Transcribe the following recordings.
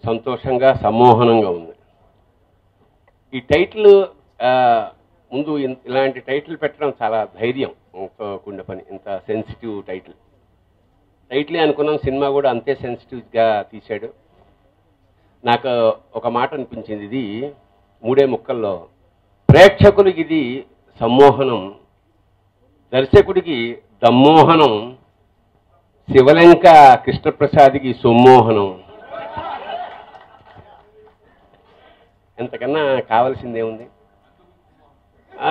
సంతోషంగా సమ్మోహనంగా ఉంది ఈ టైటిల్ ఆ, ముందు ఇన్- ఇలాంటి టైటిల్ పెట్టడం చాలా ధైర్యం తో కూడిన పని ఇంత సెన్సిటివ్ టైటిల్ టైటిలే అనుకున్నాం సినిమా కూడా అంతే సెన్సిటివ్గా తీశాడు నాకు ఒక మాట అనిపించింది ఇది మూడే ముక్కల్లో ప్రేక్షకులకి ఇది సమ్మోహనం దర్శకుడికి దమ్మోహనం శివలంక కృష్ణప్రసాద్కి సుమ్మోహనం ఎంతకన్నా కావలసిందేముంది ఆ,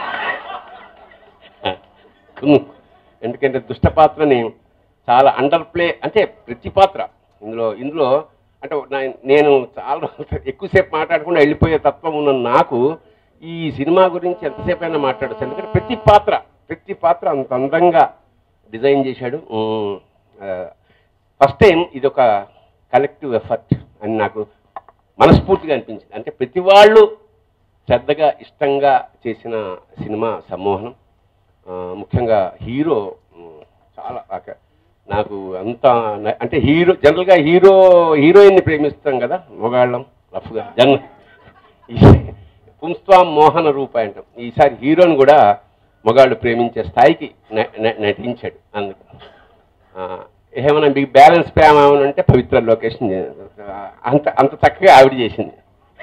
కుమ్ము. ఎందుకంటే దుష్ట పాత్రని చాలా అండర్ ప్లే అంటే ప్రతి పాత్ర ఇందులో ఇందులో అంటే నా- నేను చాలా ఎక్కువసేపు మాట్లాడకుండా వెళ్ళిపోయే తత్వం ఉన్న నాకు ఈ సినిమా గురించి ఎంతసేపు అయినా మాట్లాడచ్చు ఎందుకంటే ప్రతి పాత్ర ప్రతి పాత్ర అంత అందంగా డిజైన్ చేశాడు ఫస్ట్ టైం ఇది ఒక కలెక్టివ్ ఎఫర్ట్ అని నాకు మనస్ఫూర్తిగా అనిపించింది అంటే ప్రతి వాళ్ళు శ్రద్ధగా ఇష్టంగా చేసిన సినిమా సమ్మోహనం ఆ, ముఖ్యంగా హీరో ఉమ్, చాలా ఆక- నాకు అంత న- అంటే హీరో జనరల్గా హీరో హీరోయిన్ని ప్రేమిస్తాం కదా మొగాళ్ళం రఫ్గా జన్ పుంస్వాం మోహన రూప అంటాం ఈసారి హీరోని కూడా మొగాళ్ళు ప్రేమించే స్థాయికి న- న- నటించాడు అందుకు ఆ, ఏమైనా మీకు బ్యాలెన్స్ ప్రేమ ఏమైనా అంటే పవిత్ర లొకేషన్ అంత అంత చక్కగా ఆవిడ చేసింది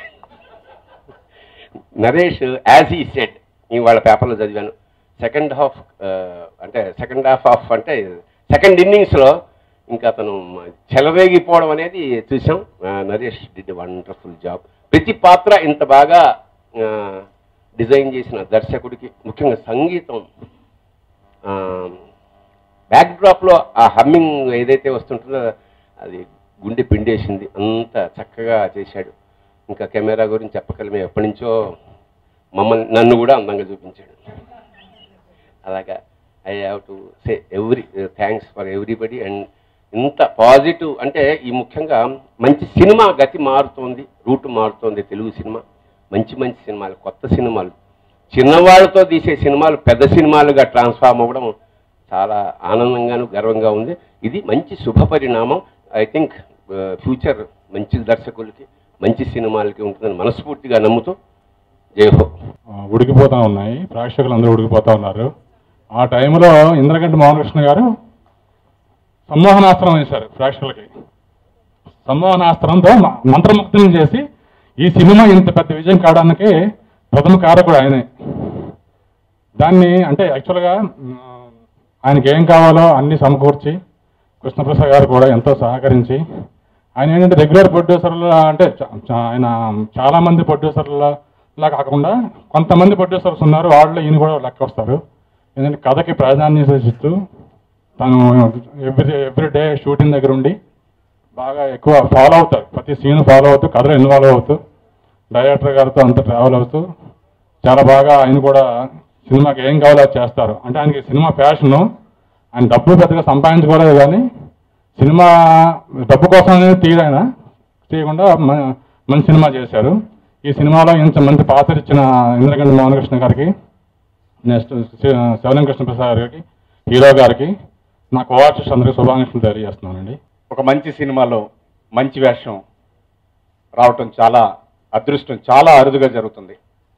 నరేష్ యాజ్ ఈ సెడ్ నేను వాళ్ళ పేపర్లో చదివాను సెకండ్ హాఫ్ అంటే సెకండ్ హాఫ్ ఆఫ్ అంటే సెకండ్ ఇన్నింగ్స్లో ఇంకా అతను చెలరేగిపోవడం అనేది చూసాం ఆ, నరేష్ డిడ్ వండర్ఫుల్ జాబ్ ప్రతి పాత్ర ఇంత బాగా డిజైన్ చేసిన దర్శకుడికి ముఖ్యంగా సంగీతం బ్యాక్ డ్రాప్లో ఆ హమ్మింగ్ ఏదైతే వస్తుంటుందో అది గుండె పిండేసింది అంత చక్కగా చేశాడు ఇంకా కెమెరా గురించి చెప్పగలమే ఎప్పటి నుంచో మమ్మల్ని నన్ను కూడా అందంగా చూపించాడు అలాగా I have to say every thanks for everybody and ఇంత పాజిటివ్ అంటే ఈ ముఖ్యంగా మంచి సినిమా గతి మారుతోంది రూట్ మారుతోంది తెలుగు సినిమా మంచి మంచి సినిమాలు కొత్త సినిమాలు చిన్నవాళ్ళతో తీసే సినిమాలు పెద్ద సినిమాలుగా ట్రాన్స్ఫార్మ్ అవ్వడం చాలా ఆనందంగాను గర్వంగా ఉంది ఇది మంచి శుభ పరిణామం ఐ థింక్ ఫ్యూచర్ మంచి దర్శకులకి మంచి సినిమాలకి ఉంటుందని మనస్ఫూర్తిగా నమ్ముతూ జై హో ఆ, ఉడికిపోతా ఉన్నాయి ప్రేక్షకులు అందరూ ఉడికిపోతా ఉన్నారు ఆ టైంలో ఇంద్రగంటి మోహనకృష్ణ గారు సమ్మోహనాస్త్రం వేశారు ప్రేక్షకులకి సమ్మోహనాస్త్రంతో మ- మంత్రముగ్ధులను చేసి ఈ సినిమా ఇంత పెద్ద విజయం కావడానికి ప్రథమ కారకుడు ఆయనే దాన్ని అంటే యాక్చువల్గా మ్, ఆయనకి ఏం కావాలో అన్ని సమకూర్చి కృష్ణప్రసాద్ గారు కూడా ఎంతో సహకరించి ఆయన ఏంటంటే రెగ్యులర్ ప్రొడ్యూసర్లు అంటే చ- చ- ఆయన చాలా మంది ప్రొడ్యూసర్ల లా కాకుండా కొంతమంది ప్రొడ్యూసర్స్ ఉన్నారు వాళ్ళు ఈయన కూడా లెక్క వస్తారు ఎందుకంటే కథకి ప్రాధాన్యత ఇస్తూ తను ఎవ్రీ ఎవ్రీ డే షూటింగ్ దగ్గర ఉండి బాగా ఎక్కువ ఫాలో అవుతారు ప్రతి సీన్ ఫాలో అవుతూ కథలో ఇన్వాల్వ్ అవుతూ డైరెక్టర్ గారితో అంతా ట్రావెల్ అవుతూ చాలా బాగా ఆయన కూడా సినిమాకి ఏం కావాలో అది చేస్తారు అంటే ఆయనకి సినిమా ప్యాషను ఆయన డబ్బు పెద్దగా సంపాదించుకోలేదు కానీ సినిమా డబ్బు కోసం అనేది తీయడాయన తీయకుండా మ- మంచి సినిమా చేశారు ఈ సినిమాలో ఇంత మంచి పాత్ర ఇచ్చిన ఇంద్రగండి మోహనకృష్ణ గారికి నెక్స్ట్ శివలింకృష్ణ ప్రసాద్ గారికి హీరో గారికి నా కో ఆర్టిస్ట్ అందరికీ శుభాకాంక్షలు తెలియజేస్తున్నానండి ఒక మంచి సినిమాలో మంచి వేషం రావటం చాలా అదృష్టం చాలా అరుదుగా జరుగుతుంది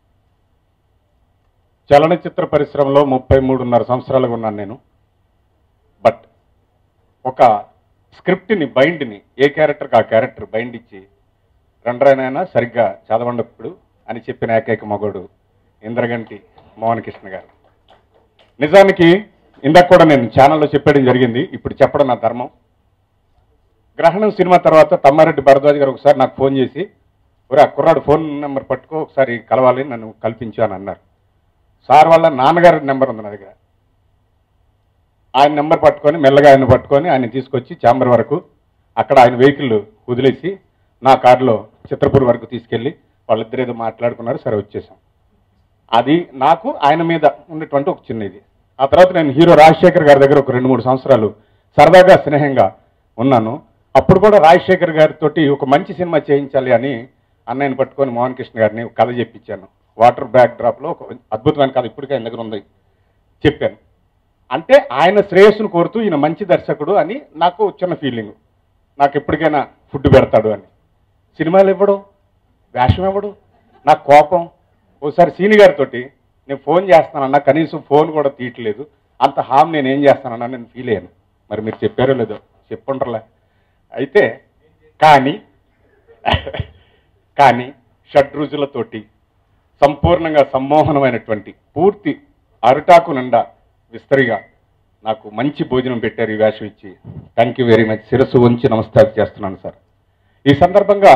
చలనచిత్ర పరిశ్రమలో ముప్పై మూడున్నర సంవత్సరాలుగా ఉన్నాను నేను బట్ ఒక స్క్రిప్ట్ని బైండ్ని ఏ క్యారెక్టర్కి ఆ క్యారెక్టర్ బైండ్ ఇచ్చి రెండరైనా సరిగ్గా చదవండప్పుడు అని చెప్పిన ఏకైక మగోడు ఇంద్రగంటి మోహన్ కృష్ణ గారు నిజానికి ఇందాక కూడా నేను ఛానల్లో చెప్పడం జరిగింది ఇప్పుడు చెప్పడం నా ధర్మం గ్రహణం సినిమా తర్వాత తమ్మారెడ్డి భరద్వాజ్ గారు ఒకసారి నాకు ఫోన్ చేసి ఒరే ఆ కుర్రాడు ఫోన్ నెంబర్ పట్టుకో ఒకసారి కలవాలి నన్ను కల్పించు అని అన్నారు సార్ వాళ్ళ నాన్నగారి నెంబర్ ఉంది నా దగ్గర ఆయన నెంబర్ పట్టుకొని మెల్లగా ఆయన పట్టుకొని ఆయన తీసుకొచ్చి ఛాంబర్ వరకు అక్కడ ఆయన వెహికల్ వదిలేసి నా కారులో చిత్రపూర్ వరకు తీసుకెళ్ళి వాళ్ళిద్దరు ఏదో మాట్లాడుకున్నారు సరే వచ్చేసాం అది నాకు ఆయన మీద ఉన్నటువంటి ఒక చిన్న ఇది ఆ తర్వాత నేను హీరో రాజశేఖర్ గారి దగ్గర ఒక రెండు మూడు సంవత్సరాలు సరదాగా స్నేహంగా ఉన్నాను అప్పుడు కూడా రాజశేఖర్ గారితో ఒక మంచి సినిమా చేయించాలి అని అన్నయ్యని పట్టుకొని మోహన్ కృష్ణ గారిని ఒక కథ చెప్పించాను వాటర్ బ్యాక్ డ్రాప్లో ఒక అద్భుతమైన కథ ఇప్పటికే ఆయన దగ్గర ఉంది చెప్పాను అంటే ఆయన శ్రేయస్సును కోరుతూ ఈయన మంచి దర్శకుడు అని నాకు చిన్న ఫీలింగ్ నాకు ఎప్పటికైనా ఫుడ్ పెడతాడు అని సినిమాలు ఇవ్వడు వేషం ఇవ్వడు నాకు కోపం ఓసారి సీని గారితో నేను ఫోన్ చేస్తానన్నా కనీసం ఫోన్ కూడా తీయట్లేదు అంత హామ్ నేను ఏం చేస్తానన్నా నేను ఫీల్ అయ్యాను మరి మీరు చెప్పారో లేదో చెప్పుండ్రలే అయితే కానీ కానీ షడ్రుజులతోటి సంపూర్ణంగా సమ్మోహనమైనటువంటి పూర్తి అరిటాకు నిండా విస్తరిగా నాకు మంచి భోజనం పెట్టారు ఈ వేషం ఇచ్చి థ్యాంక్ యూ వెరీ మచ్ శిరస్సు ఉంచి నమస్కారం చేస్తున్నాను సార్ ఈ సందర్భంగా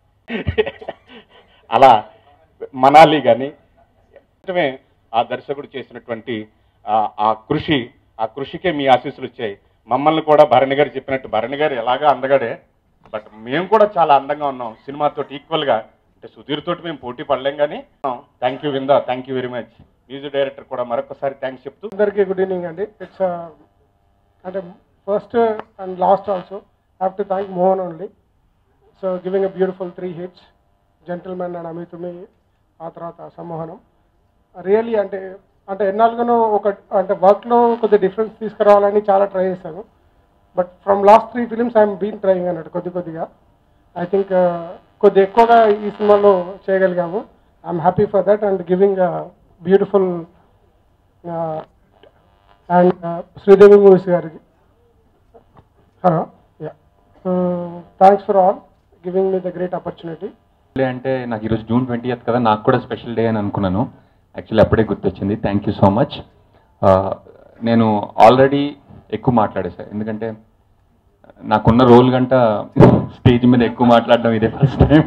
అలా మనాలి కానీ వెంటనే ఆ దర్శకుడు చేసినటువంటి ఆ- ఆ కృషి ఆ కృషికే మీ ఆశీస్సులు వచ్చాయి మమ్మల్ని కూడా భరణి గారు చెప్పినట్టు భరణి గారు ఎలాగా అందగాడే బట్ మేము కూడా చాలా అందంగా ఉన్నాం సినిమాతో ఈక్వల్ గా అంటే సుధీర్ తోటి మేము పోటీ పడలేం కానీ thank you Vinda thank you very much music director కూడా మరొకసారి థ్యాంక్స్ చెప్తూ అందరికీ గుడ్ ఈవినింగ్ అండి ఇట్స్ అంటే first and last also have to thank Mohan only so giving a beautiful three hits Gentleman and Ami Thumi ఆ తర్వాత సమ్మోహనం రియల్లీ అంటే అంటే ఎన్నాళ్ళుగానో ఒక అంటే వర్క్లో కొద్ది డిఫరెన్స్ తీసుకురావాలని చాలా ట్రై చేశాను but from last three films I'm been trying అన్నట్టు కొద్ది కొద్దిగా ఐ థింక్ కొద్ది ఎక్కువగా ఈ సినిమాలో చేయగలిగాము I'm happy for that and giving beautiful and Sridevi Movies గారికి hello ya thanks for all giving me the great opportunity day అంటే నాకు ఈరోజు జూన్ ట్వంటీ కదా నాకు కూడా స్పెషల్ డే అని అనుకున్నాను యాక్చువల్లీ అప్పుడే గుర్తొచ్చింది థ్యాంక్ యూ సో మచ్ నేను ఆల్రెడీ ఎక్కువ మాట్లాడేసా ఎందుకంటే నాకున్న రోల్ గంట స్టేజ్ మీద ఎక్కువ మాట్లాడడం ఇదే ఫస్ట్ టైం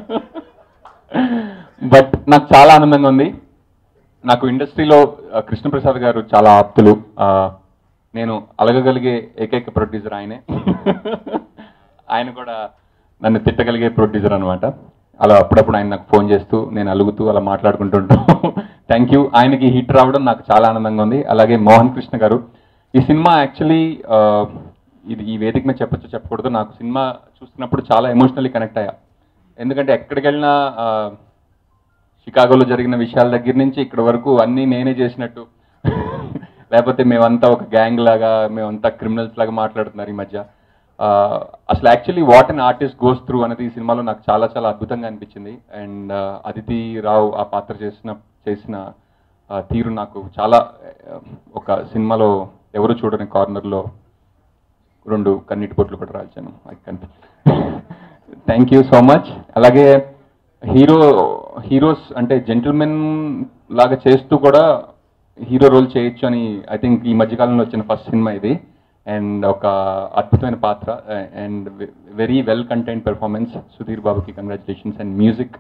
బట్ నాకు చాలా ఆనందంగా ఉంది నాకు ఇండస్ట్రీలో ఆ, కృష్ణప్రసాద్ గారు చాలా ఆప్తులు ఆ, నేను అలగగలిగే ఏకైక ప్రొడ్యూసర్ ఆయనే ఆయన కూడా నన్ను తిట్టగలిగే ప్రొడ్యూసర్ అనమాట అలా అప్పుడప్పుడు ఆయన నాకు ఫోన్ చేస్తూ నేను అలుగుతూ అలా మాట్లాడుకుంటుంటాం థ్యాంక్ యూ ఆయనకి హిట్ రావడం నాకు చాలా ఆనందంగా ఉంది అలాగే మోహన్ కృష్ణ గారు ఈ సినిమా యాక్చువల్లీ ఇది ఈ వేదిక మీద చెప్పొచ్చు చెప్పకూడదు నాకు సినిమా చూస్తున్నప్పుడు చాలా ఎమోషనల్లీ కనెక్ట్ అయ్యా ఎందుకంటే ఎక్కడికి వెళ్ళినా ఆ, షికాగోలో జరిగిన విషయాల దగ్గర నుంచి ఇక్కడ వరకు అన్నీ నేనే చేసినట్టు లేకపోతే మేమంతా ఒక గ్యాంగ్ లాగా మేమంతా క్రిమినల్స్ లాగా మాట్లాడుతున్నారు ఈ మధ్య ఆ, అసలు actually what an artist goes through అనేది ఈ సినిమాలో నాకు చాలా చాలా అద్భుతంగా అనిపించింది అండ్ అదితి రావు ఆ పాత్ర చేసిన చేసిన ఆ, తీరు నాకు చాలా ఆ, ఒక సినిమాలో ఎవరు చూడని కార్నర్లో రెండు కన్నీటి బొట్లు కూడా రాల్చాను థ్యాంక్ యూ సో మచ్ అలాగే హీరో హీరోస్ అంటే జెంటిల్మెన్ లాగా చేస్తూ కూడా హీరో రోల్ చేయొచ్చు అని ఐ థింక్ ఈ మధ్యకాలంలో వచ్చిన ఫస్ట్ సినిమా ఇది అండ్ ఒక అద్భుతమైన పాత్ర and very well content performance Sudheer బాబుకి congratulations and music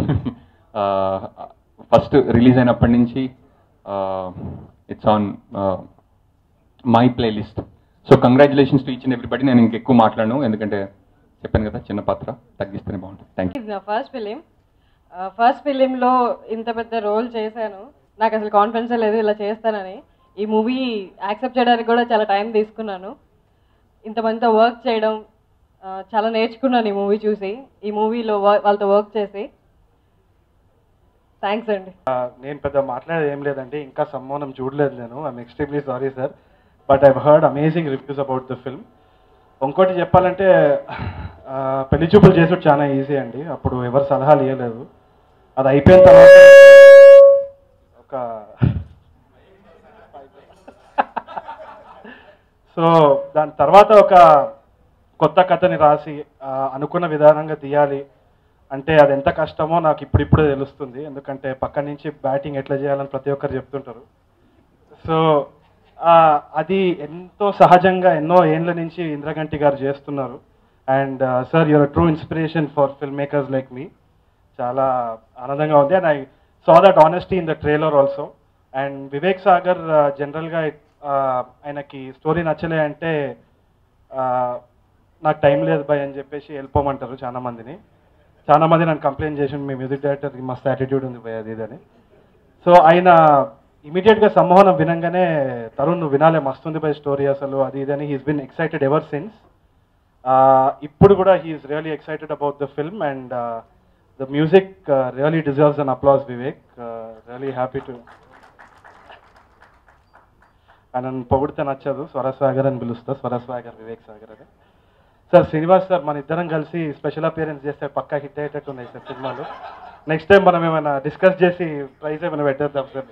first release అయినప్పటి నుంచి it's on my playlist so congratulations to each and everybody నేను ఇంకెక్కువ మాట్లాడను ఎందుకంటే చెప్పాను కదా చిన్న పాత్ర తగ్గిస్తేనే బాగుంటుంది థ్యాంక్ యూ ఇది నా ఫస్ట్ ఫిలిం ఫస్ట్ ఫిలింలో ఇంత పెద్ద రోల్ చేశాను నాకు అసలు కాన్ఫిడెన్స్ లేదు ఇలా చేస్తానని ఈ మూవీ యాక్సెప్ట్ చేయడానికి కూడా చాలా టైం తీసుకున్నాను ఇంతమందితో వర్క్ చేయడం ఆ, చాలా నేర్చుకున్నాను ఈ మూవీ చూసి ఈ మూవీలో వాళ్ళతో వర్క్ చేసి థ్యాంక్స్ అండి నేను పెద్ద మాట్లాడేది ఏం లేదండి ఇంకా సమ్మోనం చూడలేదు నేను I'm extremely sorry sir but I heard amazing reviews about the film ఇంకోటి చెప్పాలంటే ఆ, పెళ్లి చూపులు చేసుడు చాలా ఈజీ అండి అప్పుడు ఎవరు సలహాలు ఇవ్వలేదు అది అయిపోయిన తర్వాత ఒక సో దాని తర్వాత ఒక కొత్త కథని రాసి ఆ, అనుకున్న విధానంగా తీయాలి అంటే అది ఎంత కష్టమో నాకు ఇప్పుడిప్పుడే తెలుస్తుంది ఎందుకంటే పక్క నుంచి బ్యాటింగ్ ఎట్లా చేయాలని ప్రతి ఒక్కరు చెప్తుంటారు సో ఆ, అది ఎంతో సహజంగా ఎన్నో ఏండ్ల నుంచి ఇంద్రగంటి గారు చేస్తున్నారు and sir your true inspiration for film makers like me చాలా ఆనందంగా ఉంది and I saw that honesty in the trailer also and Vivek Sagar జనరల్గా ఆయనకి స్టోరీ నచ్చలే అంటే ఆ, నాకు టైం లేదు భయ్ అని చెప్పేసి వెళ్ళిపోమంటారు చాలా మందిని చాలా మంది నన్ను కంప్లైంట్ చేసి మీ మ్యూజిక్ డైరెక్టర్కి మస్తు యాటిట్యూడ్ ఉంది భయ్ అది ఇదని సో ఆయన ఇమీడియట్గా సమ్మోహనం వినంగానే తరుణ్ నువ్వు వినాలే మస్తుంది బై స్టోరీ అసలు అది ఇదని he's been excited ever since ఇప్పుడు కూడా he's really excited about the film and the music really deserves an applause Vivek really happy to నన్ను పొగిడితే నచ్చదు స్వరస్వాగర్ అని పిలుస్తా స్వరస్వాగర్ వివేక్ సాగర్ అని సార్ శ్రీనివాస్ సార్ మన ఇద్దరం కలిసి స్పెషల్ అపియరెన్స్ చేస్తే పక్కా హిట్ అయ్యేటట్టు ఉన్నాయి సార్ సినిమాలు నెక్స్ట్ టైం మనం ఏమైనా డిస్కస్ చేసి ప్రైజ్ ఏమైనా పెట్టేద్దాం sir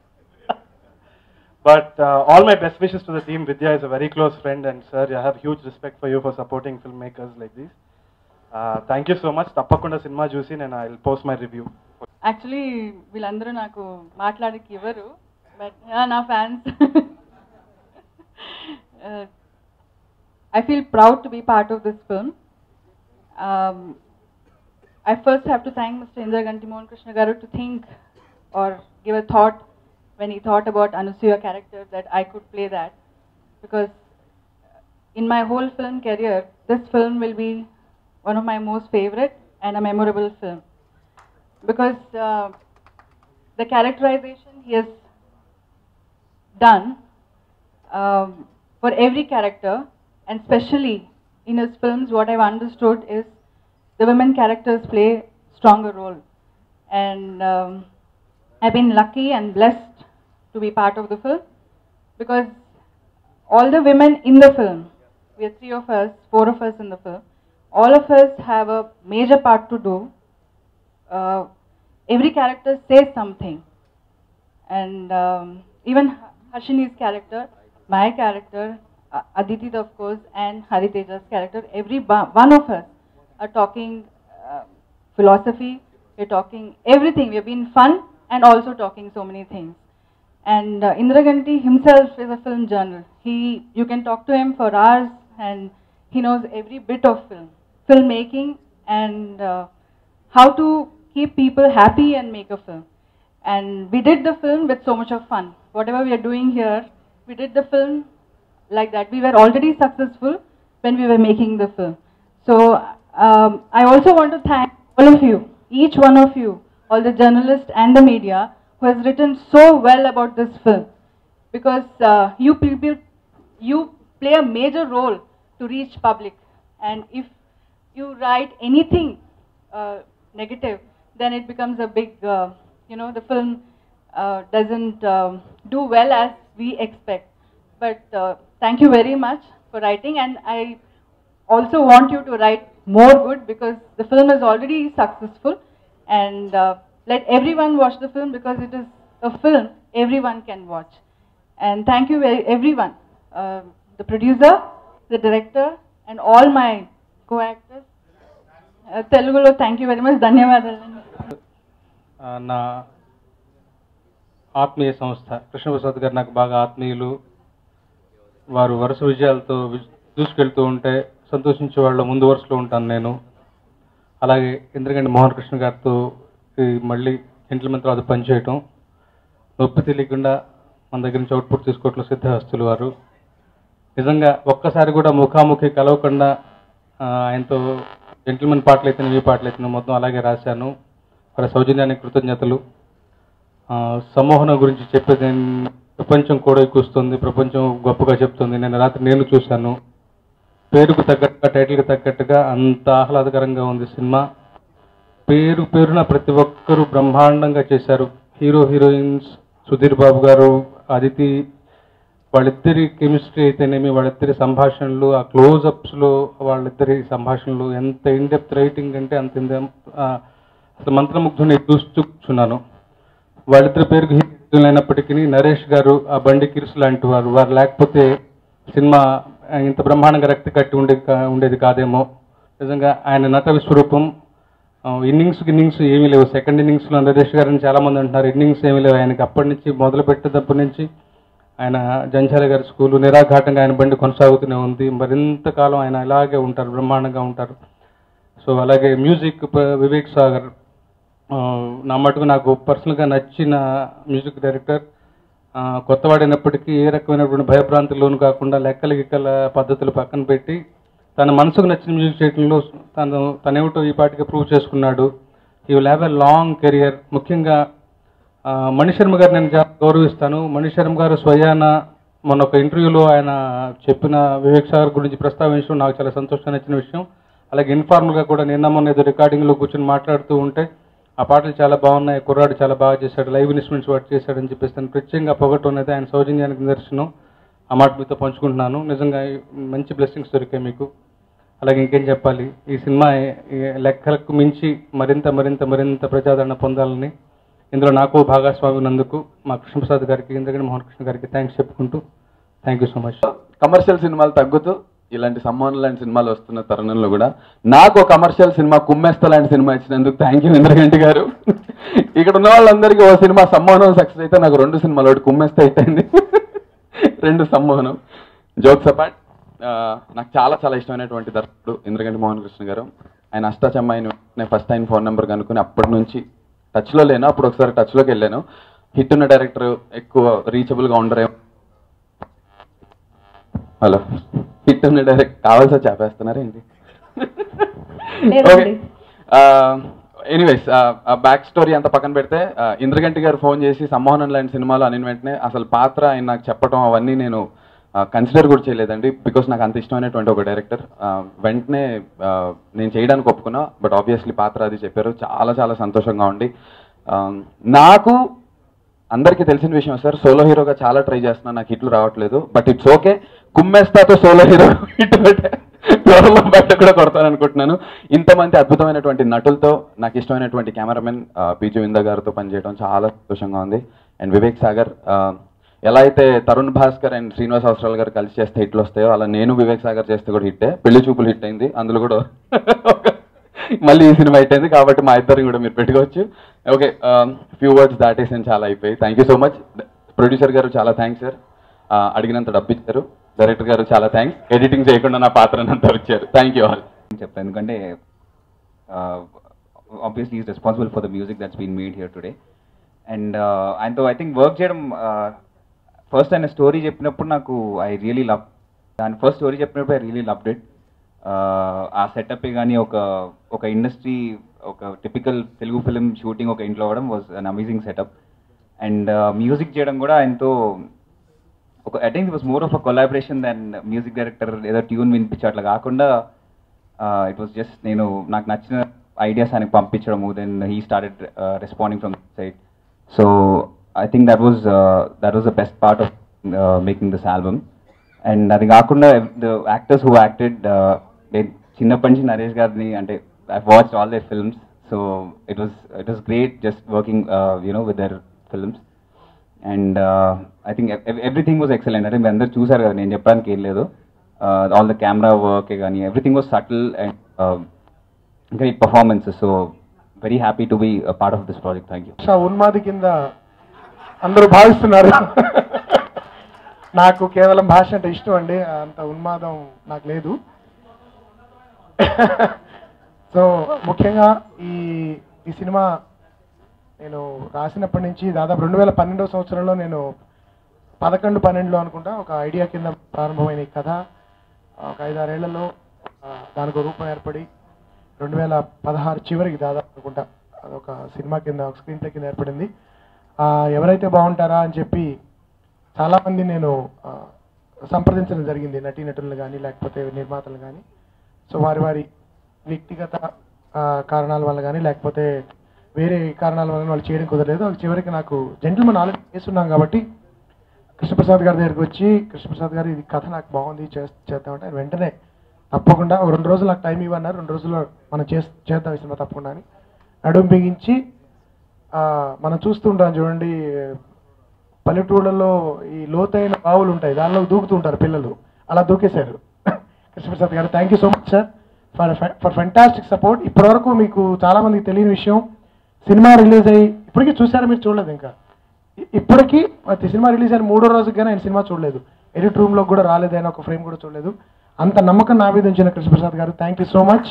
but all my best wishes to the team Vidya is a very close friend and sir I have huge respect for you for supporting film makers like this thank you so much తప్పకుండా సినిమా చూసి నేను I post my review actually వీళ్ళందరూ నాకు మాట్లాడకి ఇవ్వరు but నా fans I feel proud to be part of this film I first have to thank Mr. Indra Ganti Mohan Krishna Garu to think or give a thought when he thought about Anusuya character that I could play that. Because in my whole film career, this film will be one of my most favorite and a memorable film. Because uh, the characterization he has done um, for every character, and especially in his films, what I've understood is the women characters play stronger role. And um, I've been lucky and blessed to be part of the film because all the women in the film, we are three of us, four of us in the film, all of us have a major part to do. Uh, every character says something. And um, even Hashini's character, my character, uh, Aditi of course, and Hariteja's character, every ba- one of us are talking uh, philosophy, we're talking everything. We've been fun and also talking so many things. And uh, Indra Ganti himself is a film journal. He, you can talk to him for hours, and he knows every bit of film, filmmaking, and uh, how to keep people happy and make a film. And we did the film with so much of fun. Whatever we are doing here, we did the film like that. We were already successful when we were making the film. So um, I also want to thank all of you, each one of you, all the journalists and the media who has written so well about this film, because uh, you people, you play a major role to reach public, and if you write anything uh, negative, then it becomes a big, uh, you know, the film uh, doesn't um, do well as we expect. But uh, thank you very much for writing, and I also want you to write more good because the film is already successful and uh, let everyone watch the film because it is a film everyone can watch and thank you very, everyone uh, the producer the director and all my co-actors uh, telugulo thank you very much ధన్యవాదాలు ఆ, నా ఆత్మీయ సంస్థ కృష్ణప్రసాద్ గారు నాకు బాగా ఆత్మీయులు వారు వరుస విజయాలతో వి- దూసుకెళ్తూ ఉంటే సంతోషించే వాళ్ళ ముందు వరుసలో ఉంటాను నేను అలాగే ఇంద్రగండి మోహన్ కృష్ణ గారితో ఈ మళ్ళీ జెంట్లమెన్ తర్వాత పనిచేయటం నొప్పి తెలియకుండా మన దగ్గర నుంచి అవుట్పుట్ తీసుకోవట్లో సిద్ధహస్తులు వారు నిజంగా ఒక్కసారి కూడా ముఖాముఖి కలవకుండా ఆ, ఆయనతో జెంటిల్మెన్ పాటలు అయితే ఈ పాటలు అయితే మొత్తం అలాగే రాశాను వారి సౌజన్యానికి కృతజ్ఞతలు ఆ, సమ్మోహనం గురించి చెప్పేది ప్రపంచం కూడా ఎక్కువస్తుంది ప్రపంచం గొప్పగా చెప్తుంది నేను రాత్రి నేను చూశాను పేరుకు తగ్గట్టుగా టైటిల్కి తగ్గట్టుగా అంత ఆహ్లాదకరంగా ఉంది సినిమా పేరు పేరున ప్రతి ఒక్కరూ బ్రహ్మాండంగా చేశారు హీరో హీరోయిన్స్ సుధీర్ బాబు గారు అదితి వాళ్ళిద్దరి కెమిస్ట్రీ అయితేనేమి వాళ్ళిద్దరి సంభాషణలు ఆ క్లోజప్స్లో వాళ్ళిద్దరి సంభాషణలు ఎంత ఇన్డెప్త్ రైటింగ్ అంటే అంత in-depth, ఆ, అసలు మంత్రముగ్ధుని చూస్తూ కూర్చున్నాను వాళ్ళిద్దరి పేరుకు హీరోలు అయినప్పటికీ నరేష్ గారు ఆ బండి కిరుసు లాంటి వారు వారు లేకపోతే సినిమా ఆ, ఇంత బ్రహ్మాండంగా రక్తి కట్టి ఉండే ఉండేది కాదేమో నిజంగా ఆయన నట విశ్వరూపం ఇన్నింగ్స్ ఇన్నింగ్స్ ఏమీ లేవు సెకండ్ ఇన్నింగ్స్లో నరేష్ గారిని చాలా మంది అంటున్నారు ఇన్నింగ్స్ ఏమీ లేవు ఆయనకి అప్పటి నుంచి మొదలు పెట్టేటప్పటి నుంచి ఆయన జంచాల గారి స్కూలు నిరాఘాటంగా ఆయన బండి కొనసాగుతూనే ఉంది మరింత కాలం ఆయన ఇలాగే ఉంటారు బ్రహ్మాండంగా ఉంటారు సో అలాగే మ్యూజిక్ ప- వివేక్ సాగర్ ఆ, నా మటుకు నాకు పర్సనల్గా నచ్చిన మ్యూజిక్ డైరెక్టర్ ఆ, కొత్తవాడైనప్పటికీ ఏ రకమైనటువంటి భయభ్రాంతులు లోను కాకుండా లెక్కల గిక్కల పద్ధతులు పక్కన పెట్టి తన మనసుకు నచ్చిన మ్యూజిక్ చేయడంలో తను తనేమిటో ఈ పాటికి ప్రూవ్ చేసుకున్నాడు he will have a long career ముఖ్యంగా ఆ, మణిశర్మ గారు నేను చాలా గౌరవిస్తాను మణిశర్మ గారు స్వయాన మొన్న ఒక ఇంటర్వ్యూలో ఆయన చెప్పిన వివేక్ సాగర్ గురించి ప్రస్తావించడం నాకు చాలా సంతోషంగా నచ్చిన విషయం అలాగే ఇన్ఫార్మల్గా కూడా నిన్న మొన్న ఏదో రికార్డింగ్లో కూర్చొని మాట్లాడుతూ ఉంటే ఆ పాటలు చాలా బాగున్నాయి కుర్రాడు చాలా బాగా చేశాడు లైవ్ ఇన్స్ట్రుమెంట్స్ వర్క్ చేశాడని చెప్పేసి తను ప్రత్యేకంగా పొగట్టం అనేది ఆయన సౌజన్యానికి నిదర్శనం ఆ మాట మీతో పంచుకుంటున్నాను నిజంగా ఈ మంచి బ్లెస్సింగ్స్ దొరికాయి మీకు అలాగే ఇంకేం చెప్పాలి ఈ సినిమా ఈ లెక్కలకు మించి మరింత మరింత మరింత ప్రజాదరణ పొందాలని ఇందులో నాకు భాగస్వామి ఉన్నందుకు మా కృష్ణప్రసాద్ గారికి ఇంద్రగణి మోహన్ కృష్ణ గారికి థ్యాంక్స్ చెప్పుకుంటూ thank you so much commercial సినిమాలు తగ్గుతూ ఇలాంటి సమ్మాన్ లాంటి సినిమాలు వస్తున్న తరుణంలో కూడా నాకు కమర్షియల్ సినిమా కుమ్మెస్త లాంటి సినిమా ఇచ్చినందుకు థ్యాంక్ యూ ఇంద్రగంటి గారు ఇక్కడ ఉన్న వాళ్ళందరికీ ఓ సినిమా సమ్మోహనం సక్సెస్ అయితే నాకు రెండు సినిమాలు ఒకటి కుమ్మెస్త అయిపోయింది రెండు సమ్మోహనం జోక్స్ అపార్ట్ నాకు చాలా చాలా ఇష్టమైనటువంటి దర్శకుడు ఇంద్రగంటి మోహన్ కృష్ణ గారు ఆయన అష్టాచమ్మాయిని నేను ఫస్ట్ టైం ఫోన్ నెంబర్ కనుక్కుని అప్పటి నుంచి టచ్లో లేను అప్పుడు ఒకసారి టచ్లోకి వెళ్ళాను హిట్ ఉన్న డైరెక్టర్ ఎక్కువ రీచబుల్గా ఉండరేమో హలో హిట్ ఉన్న డైరెక్ట్ కావాల్సి చేపేస్తున్నారా ఏంటి లేదండి. ఎనీవేస్ బ్యాక్ స్టోరీ అంతా పక్కన పెడితే ఆ, ఇంద్రగంటి గారు ఫోన్ చేసి సమ్మోహనం లాంటి సినిమాలు అనిన వెంటనే అసలు పాత్ర ఆయన నాకు చెప్పడం అవన్నీ నేను కన్సిడర్ కూడా చేయలేదండి బికాస్ నాకు అంత ఇష్టమైనటువంటి ఒక డైరెక్టర్ వెంటనే ఆ, నేను చేయడానికి ఒప్పుకున్నా బట్ ఆబ్వియస్లీ పాత్ర అది చెప్పారు చాలా చాలా సంతోషంగా ఉండి ఆ, నాకు అందరికీ తెలిసిన విషయం సార్ సోలో హీరోగా చాలా ట్రై చేస్తున్నా నాకు హిట్లు రావట్లేదు బట్ ఇట్స్ ఓకే కుమ్మేస్తాతో సోలో హీరో హిట్ పెట్టే త్వరలో బయట కూడా కొడతాను అనుకుంటున్నాను ఇంతమంది అద్భుతమైనటువంటి నటులతో నాకు ఇష్టమైనటువంటి కెమెరామెన్ పీజు వింద గారితో పనిచేయడం చాలా సంతోషంగా ఉంది అండ్ వివేక్ సాగర్ ఆ, ఎలా అయితే తరుణ్ భాస్కర్ అండ్ శ్రీనివాస్ అవసరాలు గారు కలిసి చేస్తే హిట్లు వస్తాయో అలా నేను వివేక్ సాగర్ చేస్తే కూడా హిట్టే పెళ్లి చూపులు హిట్ అయింది అందులో కూడా మళ్ళీ ఈ సినిమా హిట్ అయింది కాబట్టి మా ఇద్దరిని కూడా మీరు పెట్టుకోవచ్చు ఓకే ఫ్యూ వర్డ్స్ దాటేసి చాలా అయిపోయి thank you so much producer గారు చాలా థ్యాంక్స్ సార్ అడిగినంత డబ్బు ఇచ్చారు డైరెక్టర్ గారు చాలా థ్యాంక్స్ ఎడిటింగ్ చేయకుండా నా పాత్రను అంతా ఇచ్చారు థ్యాంక్ యూ ఆల్ చెప్తాను ఎందుకంటే obviously is responsible for the music that's been made here today and ఆయనతో ఐ థింక్ వర్క్ చేయడం ఫస్ట్ ఆయన స్టోరీ చెప్పినప్పుడు నాకు ఐ రియలీ లవ్ దాని ఫస్ట్ స్టోరీ చెప్పినప్పుడు ఐ రియలీ లవ్డ్ ఇట్ ఆ సెటప్ కానీ ఒక ఒక ఇండస్ట్రీ ఒక టిపికల్ తెలుగు ఫిలిం షూటింగ్ ఒక ఇంట్లో అవ్వడం was an amazing setup and music చేయడం కూడా ఆయనతో ఒక I think it was more of a collaboration than music director ఏదో ట్యూన్ వినిపించి అట్లా కాకుండా ఇట్ వాస్ జస్ట్ నేను నాకు నచ్చిన ఐడియాస్ ఆయనకు పంపించడము then he started responding from side so I think that was that was the best part of making this album and అది కాకుండా ద యాక్టర్స్ హూ యాక్టెడ్ నేను చిన్నప్పటి నుంచి నరేష్ గారిని అంటే I watch all their films so it was it was great just working you know with their films and I think everything was excellent అంటే మీరు అందరు చూసారు కదా నేను చెప్పడానికి ఏం లేదు ఆల్ ద కెమెరా వర్క్ కానీ everything was subtle and great performances so very happy to be part of this project thank you భాష ఉన్మాది కింద అందరూ భావిస్తున్నారు నాకు కేవలం భాష అంటే ఇష్టం అండి అంత ఉన్మాదం నాకు లేదు సో ముఖ్యంగా ఈ ఈ సినిమా నేను రాసినప్పటి నుంచి దాదాపు రెండు వేల పన్నెండవ సంవత్సరంలో నేను పదకొండు పన్నెండులో అనుకుంటా ఒక ఐడియా కింద ప్రారంభమైన ఈ కథ ఒక ఐదారేళ్లలో ఆ, దానికి ఒక రూపం ఏర్పడి రెండు వేల పదహారు చివరికి దాదాపు అనుకుంటా అదొక సినిమా కింద ఒక స్క్రీన్ ప్లే కింద ఏర్పడింది ఆ, ఎవరైతే బాగుంటారా అని చెప్పి చాలామంది నేను ఆ, సంప్రదించడం జరిగింది నటీనటులను కానీ లేకపోతే నిర్మాతలు కానీ సో వారి వారి వ్యక్తిగత ఆ, కారణాల వల్ల కానీ లేకపోతే వేరే కారణాల వల్ల వాళ్ళు చేయడం కుదరలేదు అది చివరికి నాకు జెంటిల్మెన్ ఆల్రెడీ చేస్తున్నాం కాబట్టి కృష్ణప్రసాద్ గారి దగ్గరికి వచ్చి కృష్ణప్రసాద్ గారు ఇది కథ నాకు బాగుంది చేస్- చేద్దామంటే ఆయన వెంటనే తప్పకుండా ఒక రెండు రోజులు నాకు టైం ఇవ్వన్నారు రెండు రోజుల్లో మనం చేస్ చేద్దాం ఈ సినిమా తప్పకుండా అని నడుము బిగించి ఆ, మనం చూస్తుంటాం చూడండి పల్లెటూళ్ళలో ఈ లోతైన బావులు ఉంటాయి దానిలో దూకుతూ ఉంటారు పిల్లలు అలా దూకేశారు కృష్ణప్రసాద్ గారు thank you so much sir for for fantastic support ఇప్పటివరకు మీకు చాలా మందికి తెలియని విషయం సినిమా రిలీజ్ అయ్యి ఇప్పటికీ చూసారా మీరు చూడలేదు ఇంకా ఇ- ఇప్పటికీ ప్రతి సినిమా రిలీజ్ అయిన మూడో రోజుకి కానీ ఆయన సినిమా చూడలేదు ఎడిట్ రూమ్లో కూడా రాలేదు ఆయన ఒక ఫ్రేమ్ కూడా చూడలేదు అంత నమ్మకం నా మీద ఉంచిన కృష్ణప్రసాద్ గారు థ్యాంక్ యూ సో మచ్